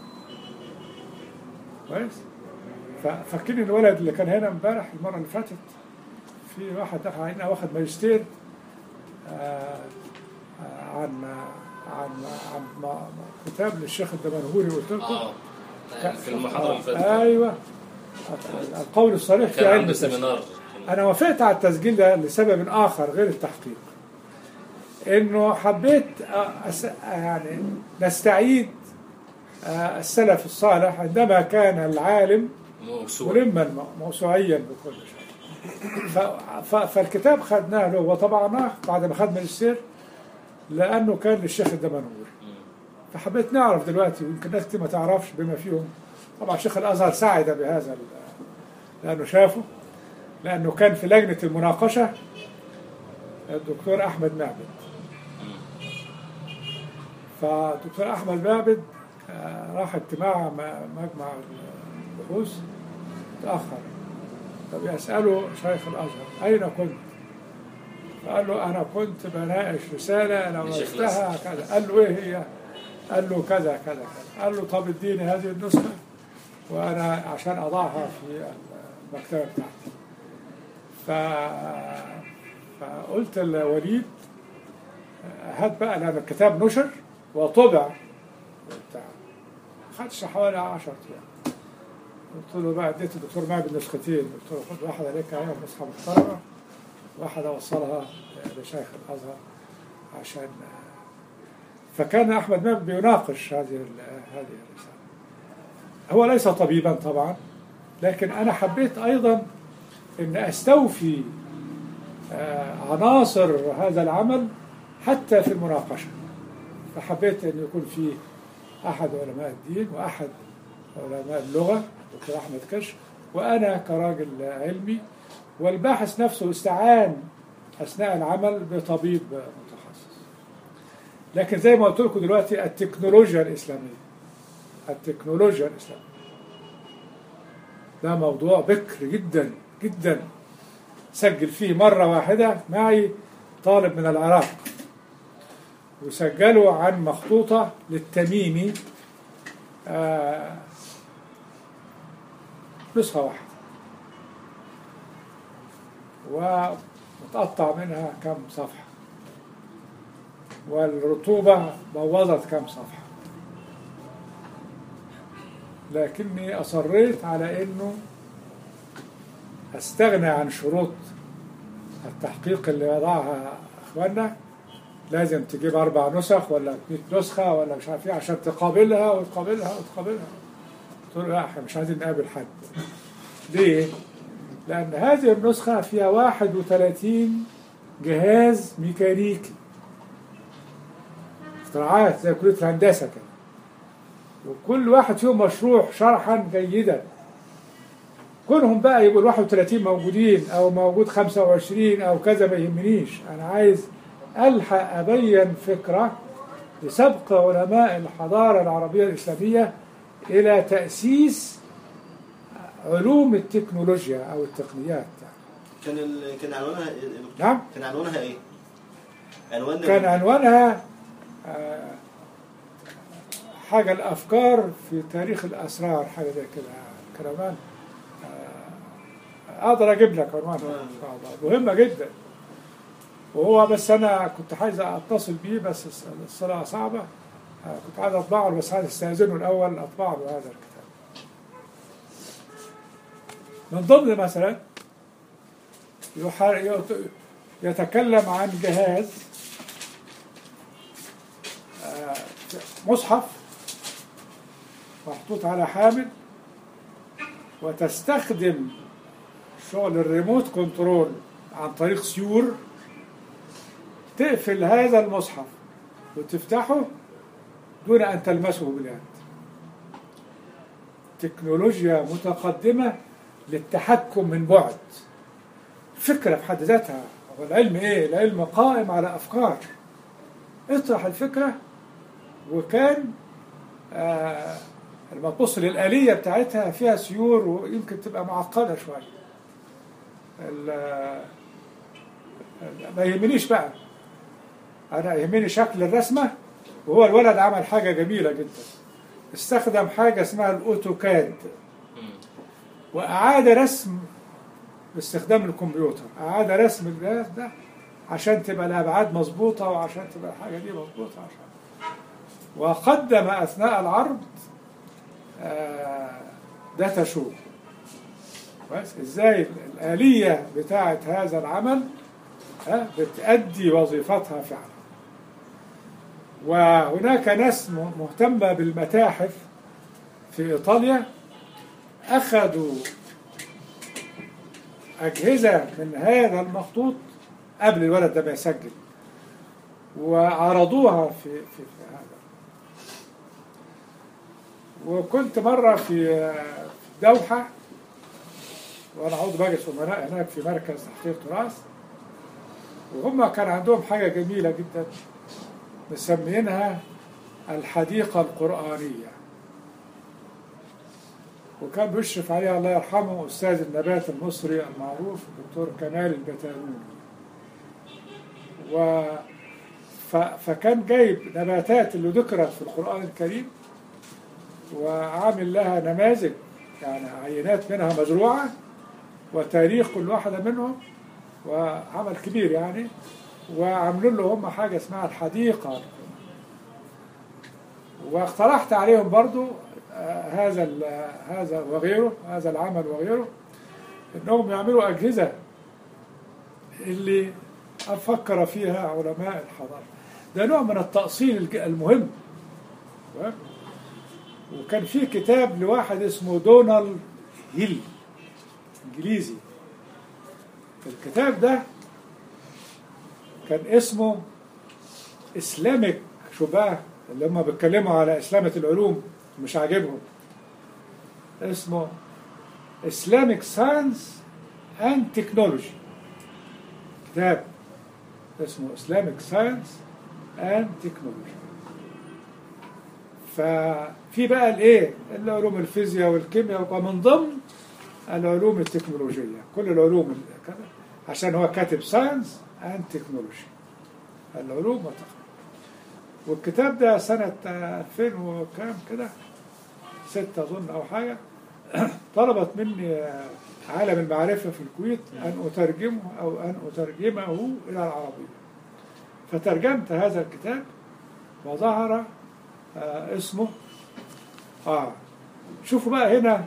كويس ففاكرين الولد اللي كان هنا امبارح المرة اللي فاتت في واحد دخل علينا واخد ماجستير آه، آه، عن عن عن م- م- كتاب للشيخ الدمنهوري قلت لكم اه في المحاضرة اللي فاتت ايوه القول الصريح في كان علم عنده التشريع. سيمينار انا وافقت على التسجيل ده لسبب اخر غير التحقيق انه حبيت أس... يعني نستعيد آه، السلف الصالح عندما كان العالم موسوعة ملما موسوعيا بكل شيء ف... ف... فالكتاب خدناه له وطبعناه بعد ما خد ماجستير لانه كان للشيخ الدمنهوري فحبيت نعرف دلوقتي ويمكن ناس كتير ما تعرفش بما فيهم طبعا شيخ الازهر سعد بهذا ال- لانه شافه لانه كان في لجنه المناقشه الدكتور احمد معبد فالدكتور احمد معبد آه، راح اجتماع م- مجمع البحوث تاخر فبيساله شيخ الازهر اين كنت؟ فقال له انا كنت بناقش رساله لو لشيخ عرفتها كذا قال له ايه هي؟ قال له كذا كذا كذا قال له طب اديني هذه النسخه وانا عشان اضعها في المكتبه بتاعتي ف... فقلت لوليد هات بقى لان الكتاب نشر وطبع وبتاع خدش حوالي 10 ايام قلت له بقى اديت الدكتور معبد نسختين قلت له خد واحده لك اهي نسخه محترمه واحده اوصلها لشيخ الازهر عشان فكان احمد معبد بيناقش هذه ال- هذه الرساله هو ليس طبيبا طبعا لكن انا حبيت ايضا ان استوفي آه، عناصر هذا العمل حتى في المناقشه فحبيت ان يكون في احد علماء الدين واحد علماء اللغه دكتور احمد كش وانا كراجل علمي والباحث نفسه استعان اثناء العمل بطبيب متخصص لكن زي ما قلت لكم دلوقتي التكنولوجيا الاسلاميه التكنولوجيا الاسلاميه ده موضوع بكر جدا جدا سجل فيه مرة واحدة معي طالب من العراق وسجلوا عن مخطوطة للتميمي آه نسخة واحدة ومتقطع منها كم صفحة والرطوبة بوظت كم صفحة لكني أصريت على أنه أستغنى عن شروط التحقيق اللي وضعها أخواننا لازم تجيب اربع نسخ ولا 100 نسخه ولا مش عارف ايه عشان تقابلها وتقابلها وتقابلها قلت له لا احنا مش عايزين نقابل حد ليه؟ لأن هذه النسخة فيها 31 جهاز ميكانيكي اختراعات زي كلية الهندسة كده وكل واحد فيهم مشروع شرحا جيدا كونهم بقى يبقوا ال 31 موجودين او موجود 25 او كذا ما يهمنيش انا عايز الحق ابين فكره لسبق علماء الحضاره العربيه الاسلاميه الى تاسيس علوم التكنولوجيا او التقنيات كان ال... كان عنوانها نعم كان عنوانها ايه؟ عنوان كان عنوانها آه، حاجة الأفكار في تاريخ الأسرار حاجة زي كده كرمان آه، أقدر أجيب لك عنوانها إن شاء الله مهمة جدا وهو بس أنا كنت عايز أتصل بيه بس الص- الصلاة صعبة آه، كنت عايز أطبعه له، بس عايز أستأذنه الأول أطبع له هذا الكتاب من ضمن مثلا يح- يت- يتكلم عن جهاز آه، مصحف محطوط على حامل وتستخدم شغل الريموت كنترول عن طريق سيور تقفل هذا المصحف وتفتحه دون أن تلمسه باليد تكنولوجيا متقدمة للتحكم من بعد فكرة في حد ذاتها والعلم ايه العلم قائم على افكار اطرح الفكرة وكان آه لما تبص للآلية بتاعتها فيها سيور ويمكن تبقى معقدة شوية ال- ال- ما يهمنيش بقى أنا يهمني شكل الرسمة وهو الولد عمل حاجة جميلة جدا استخدم حاجة اسمها الأوتوكاد وأعاد رسم باستخدام الكمبيوتر أعاد رسم الجهاز ده عشان تبقى الأبعاد مظبوطة وعشان تبقى الحاجة دي مظبوطة عشان وقدم أثناء العرض آه، داتا شو كويس ازاي الآلية بتاعة هذا العمل آه، بتأدي وظيفتها فعلا وهناك ناس م- مهتمة بالمتاحف في إيطاليا أخذوا أجهزة من هذا المخطوط قبل الولد ده ما يسجل وعرضوها في في, في هذا وكنت مرة في في دوحة وأنا عضو مجلس أمناء هناك في مركز تحقيق تراث وهم كان عندهم حاجة جميلة جدا مسمينها الحديقة القرآنية وكان بيشرف عليها الله يرحمه أستاذ النبات المصري المعروف الدكتور كمال البتانوني و ف... فكان جايب نباتات اللي ذكرت في القرآن الكريم وعامل لها نماذج يعني عينات منها مزروعة وتاريخ كل واحدة منهم وعمل كبير يعني وعاملين له هم حاجة اسمها الحديقة واقترحت عليهم برضو آه، هذا ال- هذا وغيره هذا العمل وغيره انهم يعملوا اجهزه اللي افكر فيها علماء الحضاره ده نوع من التاصيل الج- المهم تمام؟ وكان في كتاب لواحد اسمه دونالد هيل انجليزي الكتاب ده كان اسمه اسلامك شباه اللي هم بيتكلموا على اسلامة العلوم مش عاجبهم اسمه Islamic Science and Technology كتاب اسمه Islamic Science and Technology ففي بقى الايه العلوم الفيزياء والكيمياء ومن ضمن العلوم التكنولوجية كل العلوم ال- كده عشان هو كاتب ساينس اند تكنولوجي العلوم والتقنية والكتاب ده سنة آه، 2000 وكام كده ستة أظن أو حاجة طلبت مني آه، عالم المعرفة في الكويت أن أترجمه أو أن أترجمه إلى العربية فترجمت هذا الكتاب وظهر آه، اسمه آه شوفوا بقى هنا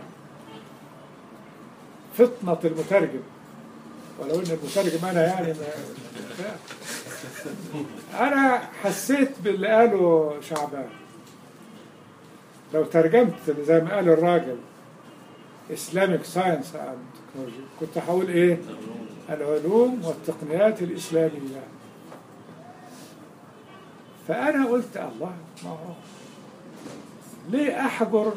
فطنة المترجم ولو ان المترجم انا يعني ما انا حسيت باللي قاله شعبان لو ترجمت زي ما قال الراجل اسلامك ساينس اند تكنولوجي كنت هقول ايه العلوم والتقنيات الاسلاميه فانا قلت الله ما هو ليه احجر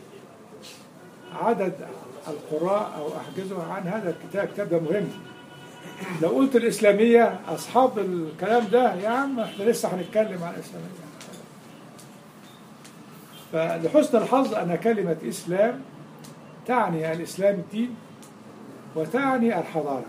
عدد القراء او احجزه عن هذا الكتاب الكتاب ده مهم لو قلت الاسلاميه اصحاب الكلام ده يا عم احنا لسه هنتكلم عن الاسلاميه فلحسن الحظ ان كلمه اسلام تعني الاسلام الدين وتعني الحضاره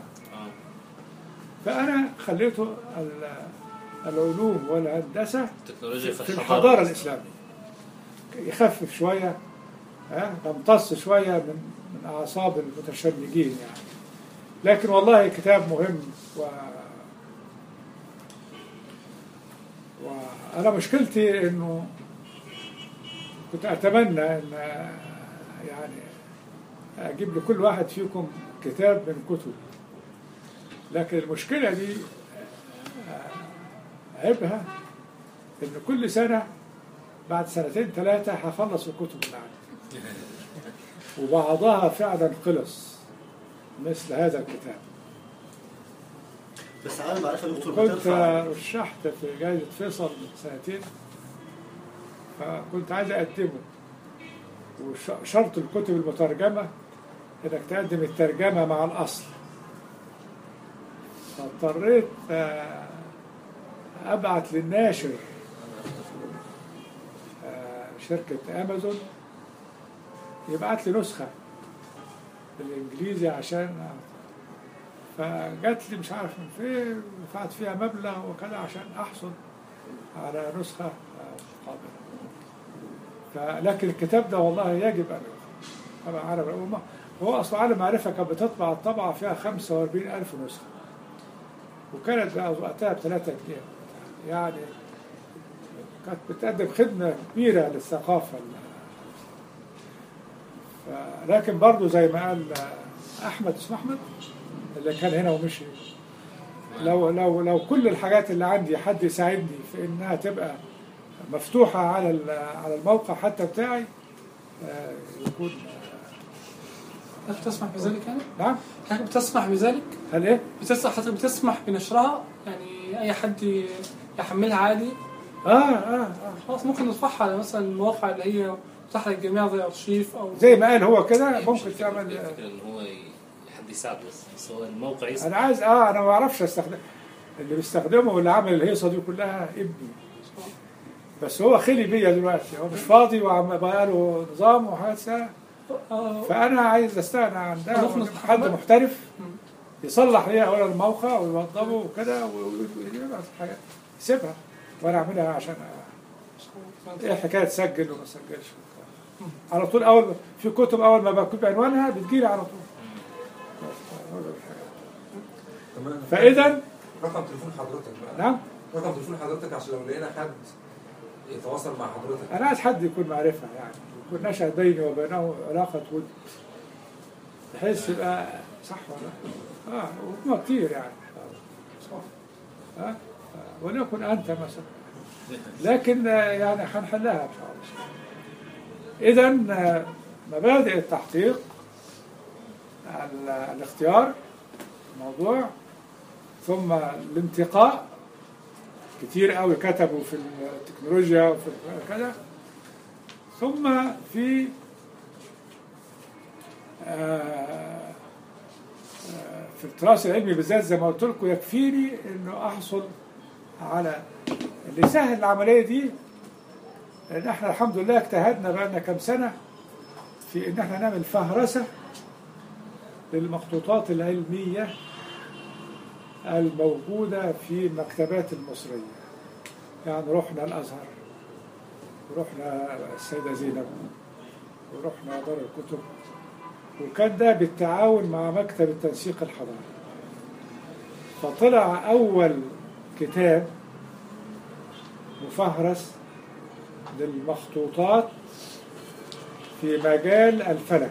فانا خليته ال- العلوم والهندسه التكنولوجيا في في الحضارة الحضاره الاسلاميه يخفف شويه ها يمتص شويه من من اعصاب المتشنجين يعني لكن والله كتاب مهم و وانا مشكلتي انه كنت اتمنى ان يعني اجيب لكل واحد فيكم كتاب من كتب لكن المشكله دي آه، عيبها ان كل سنه بعد سنتين ثلاثه هخلص الكتب اللي عندي وبعضها فعلا خلص مثل هذا الكتاب بس عالم المعرفه يا دكتور كنت بترفع رشحت في جائزة فيصل من سنتين فكنت عايز أقدمه وشرط الكتب المترجمة إنك تقدم الترجمة مع الأصل فاضطريت آه، أبعت للناشر آه، شركة أمازون يبعت لي نسخة بالإنجليزي عشان فجات لي مش عارف من فين دفعت فيها مبلغ وكذا عشان احصل على نسخه آه، قابله فلكن الكتاب ده والله يجب ان يقرأ. طبعا عالم الأمة هو أصلا عالم معرفة كانت بتطبع الطبعة فيها 45 ألف نسخة وكانت بقى وقتها بثلاثة جنيه يعني كانت بتقدم خدمة كبيرة للثقافة ف- لكن برضو زي ما قال أحمد اسمه أحمد اللي كان هنا ومشي لو لو لو كل الحاجات اللي عندي حد يساعدني في انها تبقى مفتوحه على ال- على الموقع حتى بتاعي آه، يكون هل تسمح بذلك يعني؟ نعم هل بتسمح بذلك؟ هل ايه؟ بتسمح حضرتك بتسمح بنشرها؟ يعني أي حد يحملها عادي؟ اه اه اه خلاص ممكن نرفعها على مثلا المواقع اللي هي متاحة للجميع زي أرشيف أو زي ما قال هو كده مش ممكن الفكرة- تعمل الفكرة ان هو ي- حد يساعده بس بس هو الموقع يسمع انا عايز اه انا ما بعرفش استخدم اللي بيستخدمه واللي عمل الهيصه دي كلها ابني بس هو خلي بيا دلوقتي هو مش فاضي وعم بقى له نظام وحاجات سهلة. آه، فانا عايز استغنى عن ده نخلص وأجيب حد محمد. محترف يصلح لي اولا الموقع ويوضبه وكده ويبعت الحاجات يسيبها وانا اعملها عشان أ- ايه حكايه تسجل وما تسجلش على طول اول في كتب اول ما بكتب عنوانها بتجيلي على طول تمام فاذا رقم تليفون حضرتك بقى نعم رقم تليفون حضرتك عشان لو لقينا حد يتواصل مع حضرتك انا عايز حد يكون معرفه يعني يكون نشأ بيني وبينه علاقه ود بحيث يبقى صح ولا لا؟ اه وهم كتير يعني صح اه وليكن انت مثلا لكن آه، يعني هنحلها ان شاء الله اذا آه، مبادئ التحقيق ال- الاختيار الموضوع ثم الانتقاء كتير قوي كتبوا في التكنولوجيا وفي كذا ثم في آه، آه، في التراث العلمي بالذات زي ما قلت لكم يكفيني انه احصل على اللي سهل العمليه دي ان احنا الحمد لله اجتهدنا بقالنا كام سنه في ان احنا نعمل فهرسه للمخطوطات العلميه الموجوده في المكتبات المصريه يعني رحنا الازهر ورحنا السيده زينب ورحنا دار الكتب وكان ده بالتعاون مع مكتب التنسيق الحضاري فطلع أول كتاب مفهرس للمخطوطات في مجال الفلك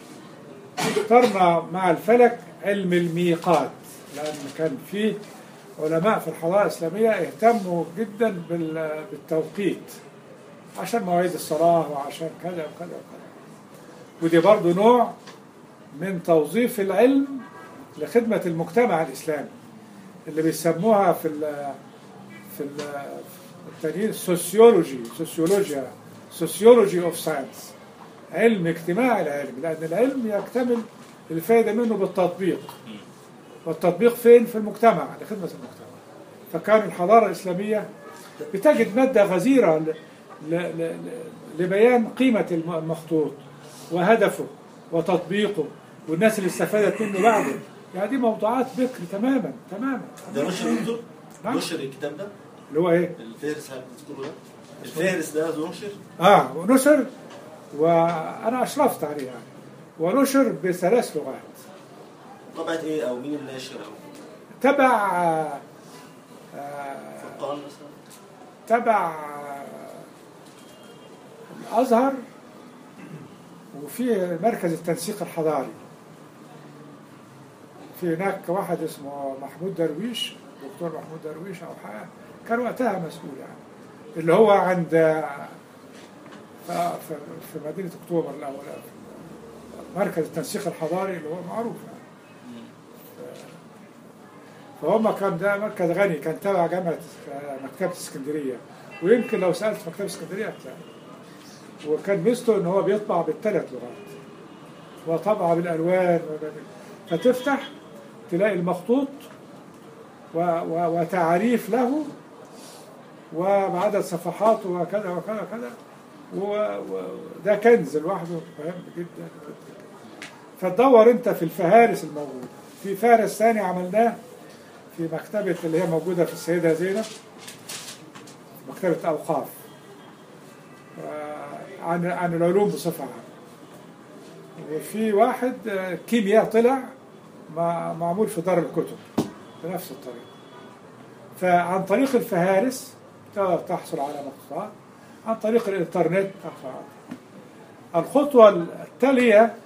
اخترنا مع الفلك علم الميقات لأن كان فيه علماء في الحضارة الإسلامية اهتموا جدا بال- بالتوقيت عشان مواعيد الصلاة وعشان كذا وكذا وكذا ودي برضو نوع من توظيف العلم لخدمة المجتمع الإسلامي اللي بيسموها في ال في ال- التانيين سوسيولوجي سوسيولوجيا سوسيولوجي اوف ساينس علم اجتماع العلم لأن العلم يكتمل الفائدة منه بالتطبيق والتطبيق فين في المجتمع لخدمة المجتمع فكان الحضارة الإسلامية بتجد مادة غزيرة ل- ل- ل- ل- لبيان قيمة الم- المخطوط وهدفه وتطبيقه والناس اللي استفادت منه بعده يعني دي موضوعات بكر تماما تماما ده نشر يا دكتور نعم. نشر الكتاب ده اللي هو ايه؟ الفهرس اللي بتذكره ده الفهرس ده نشر اه ونشر وانا اشرفت عليه يعني ونشر بثلاث لغات طبعة ايه او مين الناشر او تبع آه، آه، فرقان مثلا تبع الازهر وفي مركز التنسيق الحضاري في هناك واحد اسمه محمود درويش دكتور محمود درويش او حاجه كان وقتها مسؤول يعني اللي هو عند في في مدينه اكتوبر الاول مركز التنسيق الحضاري اللي هو معروف يعني فهم كان ده مركز غني كان تبع جامعة مكتبة اسكندرية ويمكن لو سألت في مكتبة اسكندرية هتلاقي وكان ميزته ان هو بيطبع بالثلاث لغات وطبع بالالوان وبال- فتفتح تلاقي المخطوط و و وتعريف له وعدد صفحاته وكذا وكذا وكذا و- وده كنز لوحده مهم جدا جدا فتدور انت في الفهارس الموجوده في فارس ثاني عملناه في مكتبة اللي هي موجودة في السيدة زينب مكتبة أوقاف آه، عن عن العلوم بصفة عامة وفي واحد آه، كيمياء طلع مع- معمول في دار الكتب بنفس الطريقة فعن طريق الفهارس تقدر تحصل على مقطوعات عن طريق الإنترنت تحصل على الخطوة التالية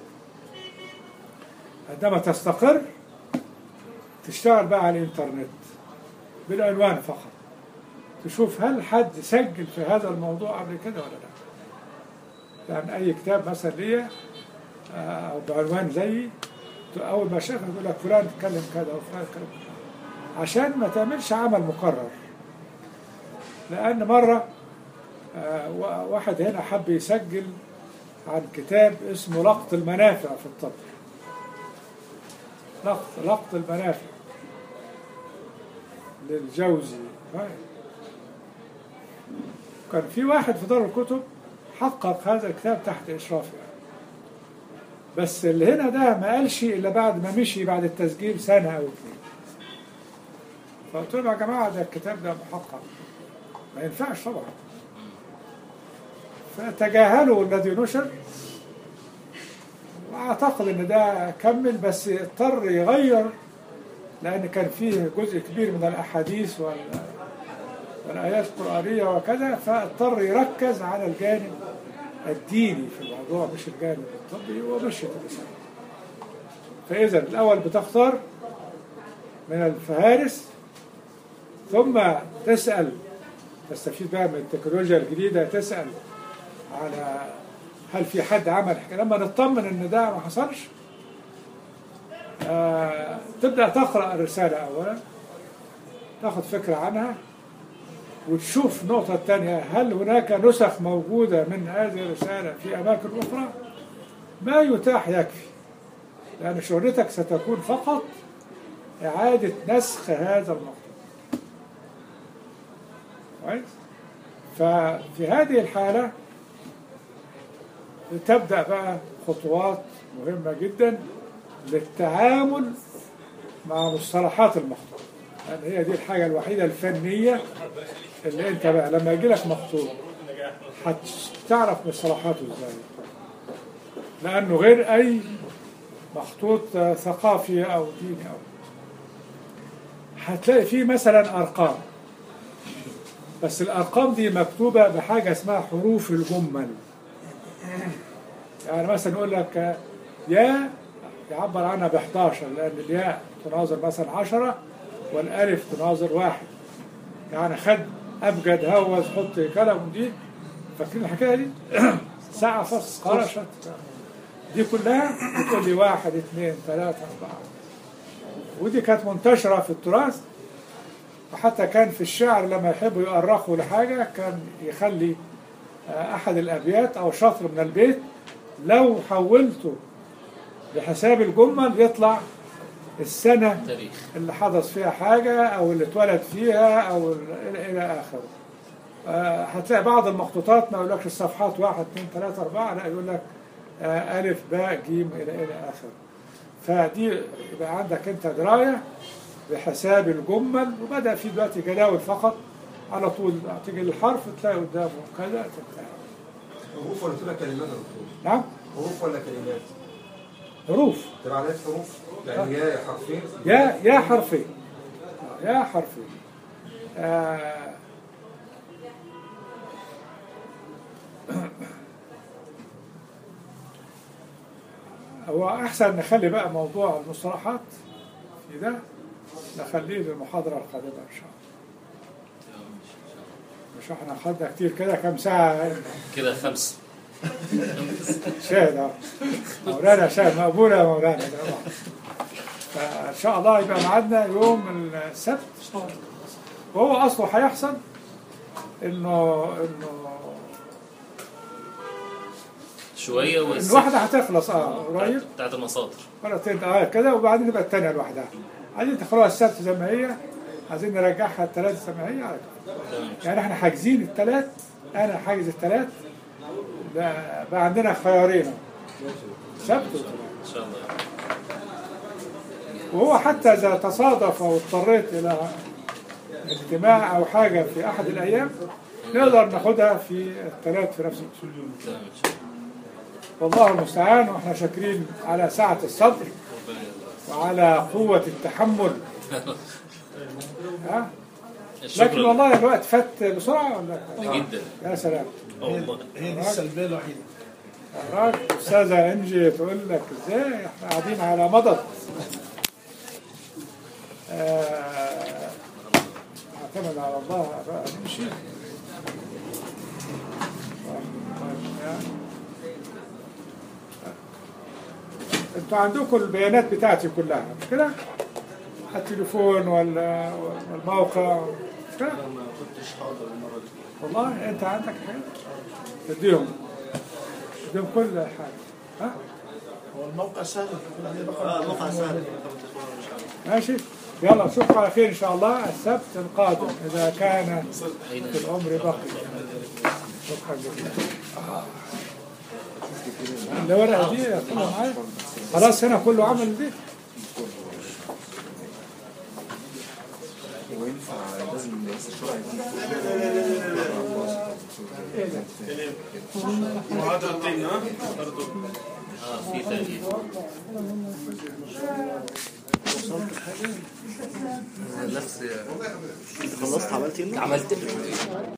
عندما تستقر تشتغل بقى على الإنترنت بالعنوان فقط تشوف هل حد سجل في هذا الموضوع قبل كده ولا لا يعني أي كتاب مثلا ليا آه، أو بعنوان زيي أول ما شافه يقول لك فلان اتكلم كذا وفلان اتكلم كذا عشان ما تعملش عمل مكرر لأن مرة آه، وا- واحد هنا حب يسجل عن كتاب اسمه لقط المنافع في الطب لقط لقط المنافع للجوزي كان في واحد في دار الكتب حقق هذا الكتاب تحت إشرافه بس اللي هنا ده ما قالش إلا بعد ما مشي بعد التسجيل سنة أو اتنين فقلت لهم يا جماعة ده الكتاب ده محقق ما ينفعش طبعا فتجاهلوا الذي نشر واعتقد ان ده كمل بس اضطر يغير لان كان فيه جزء كبير من الاحاديث وال والايات القرانيه وكذا فاضطر يركز على الجانب الديني في الموضوع مش الجانب الطبي ومشيت الرساله فاذا الاول بتختار من الفهارس ثم تسال تستفيد بقى من التكنولوجيا الجديده تسال على هل في حد عمل حكايه لما نطمن ان ده ما حصلش آه تبدا تقرا الرساله اولا تاخد فكره عنها وتشوف النقطه الثانيه هل هناك نسخ موجوده من هذه الرساله في اماكن اخرى ما يتاح يكفي لان شغلتك ستكون فقط اعاده نسخ هذا الموضوع كويس ففي هذه الحاله تبدأ بقى خطوات مهمة جدا للتعامل مع مصطلحات المخطوط لأن هي دي الحاجة الوحيدة الفنية اللي أنت بقى لما يجي لك مخطوط هتعرف مصطلحاته إزاي لأنه غير أي مخطوط آه، ثقافي أو ديني أو هتلاقي فيه مثلا أرقام بس الأرقام دي مكتوبة بحاجة اسمها حروف الجمل يعني مثلا يقول لك يا يعبر عنها ب 11 لان الياء تناظر مثلا 10 والألف تناظر واحد يعني خد أبجد هوس حط كلام دي فاكرين الحكاية دي ساعة فص قرشت دي كلها بتقول لي واحد اثنين ثلاثة أربعة ودي كانت منتشرة في التراث وحتى كان في الشعر لما يحبوا يؤرخوا لحاجة كان يخلي آه، أحد الأبيات أو شطر من البيت لو حولته بحساب الجمل يطلع السنة تاريخ اللي حدث فيها حاجة أو اللي اتولد فيها أو ال- إلى إلى آخره آه، هتلاقي بعض المخطوطات ما يقولكش الصفحات واحد اثنين ثلاثة أربعة لا يقول لك آه، ألف باء جيم إلى إلى آخره فدي يبقى عندك أنت دراية بحساب الجمل وبدأ في دلوقتي جداول فقط على طول تيجي الحرف تلاقي قدامه كذا تنتهي حروف ولا تبقى كلمات يا دكتور؟ نعم حروف ولا كلمات؟ حروف تبقى عليها حروف يعني يا حرفين يا يا حرفين يا حرفين آه هو احسن نخلي بقى موضوع المصطلحات في ده نخليه للمحاضرة القادمة ان شاء الله مش احنا خدنا كتير كده كام ساعة كده خمسة شاهد اه مولانا شاهد مقبولة يا مولانا طبعا فإن شاء الله يبقى ميعادنا يوم السبت وهو أصله هيحصل إنه إنه شوية والست الواحدة هتخلص اه قريب بتاعت المصادر مرتين اه كده وبعدين يبقى الثانية لوحدها عايزين تخلوها السبت زي ما هي عايزين نرجعها الثلاث زي ما هي على كده تمام يعني احنا حاجزين الثلاث انا حاجز الثلاث بقى بقى عندنا خيارين أهو. سبت وثلاث إن شاء الله وهو حتى إذا تصادف أو اضطريت إلى اجتماع أو حاجة في أحد الأيام نقدر ناخدها في الثلاث في نفس اليوم تمام إن شاء الله والله المستعان واحنا شاكرين على سعة الصدر ربنا يرضى. وعلى قوة التحمل ها؟ لكن شكرا والله الوقت فات بسرعة ولا جدا يا سلام اه والله هي دي السلبيه الوحيده يا راجل أستاذة إنجي تقول لك إزاي إحنا قاعدين على مضض آه، اعتمد على الله بقى نمشي انتوا عندكم البيانات بتاعتي كلها مش كده؟ التليفون ولا والموقع مش كده؟ ما كنتش حاضر المره دي والله انت عندك حاجه تديهم تديهم كل حاجه ها هو الموقع سهل تكون عليه رقم اه الموقع تليفون سهل موجود. ماشي يلا نشوفكم على خير ان شاء الله السبت القادم اذا كان في العمر بقي شكرا جزيلا الورقه دي كلها معايا خلاص هنا كله عمل دي وينفع لازم رئيس الشرع يكون محاضرتين ها اه في تأليف نفس خلصت عملت ايه؟ عملت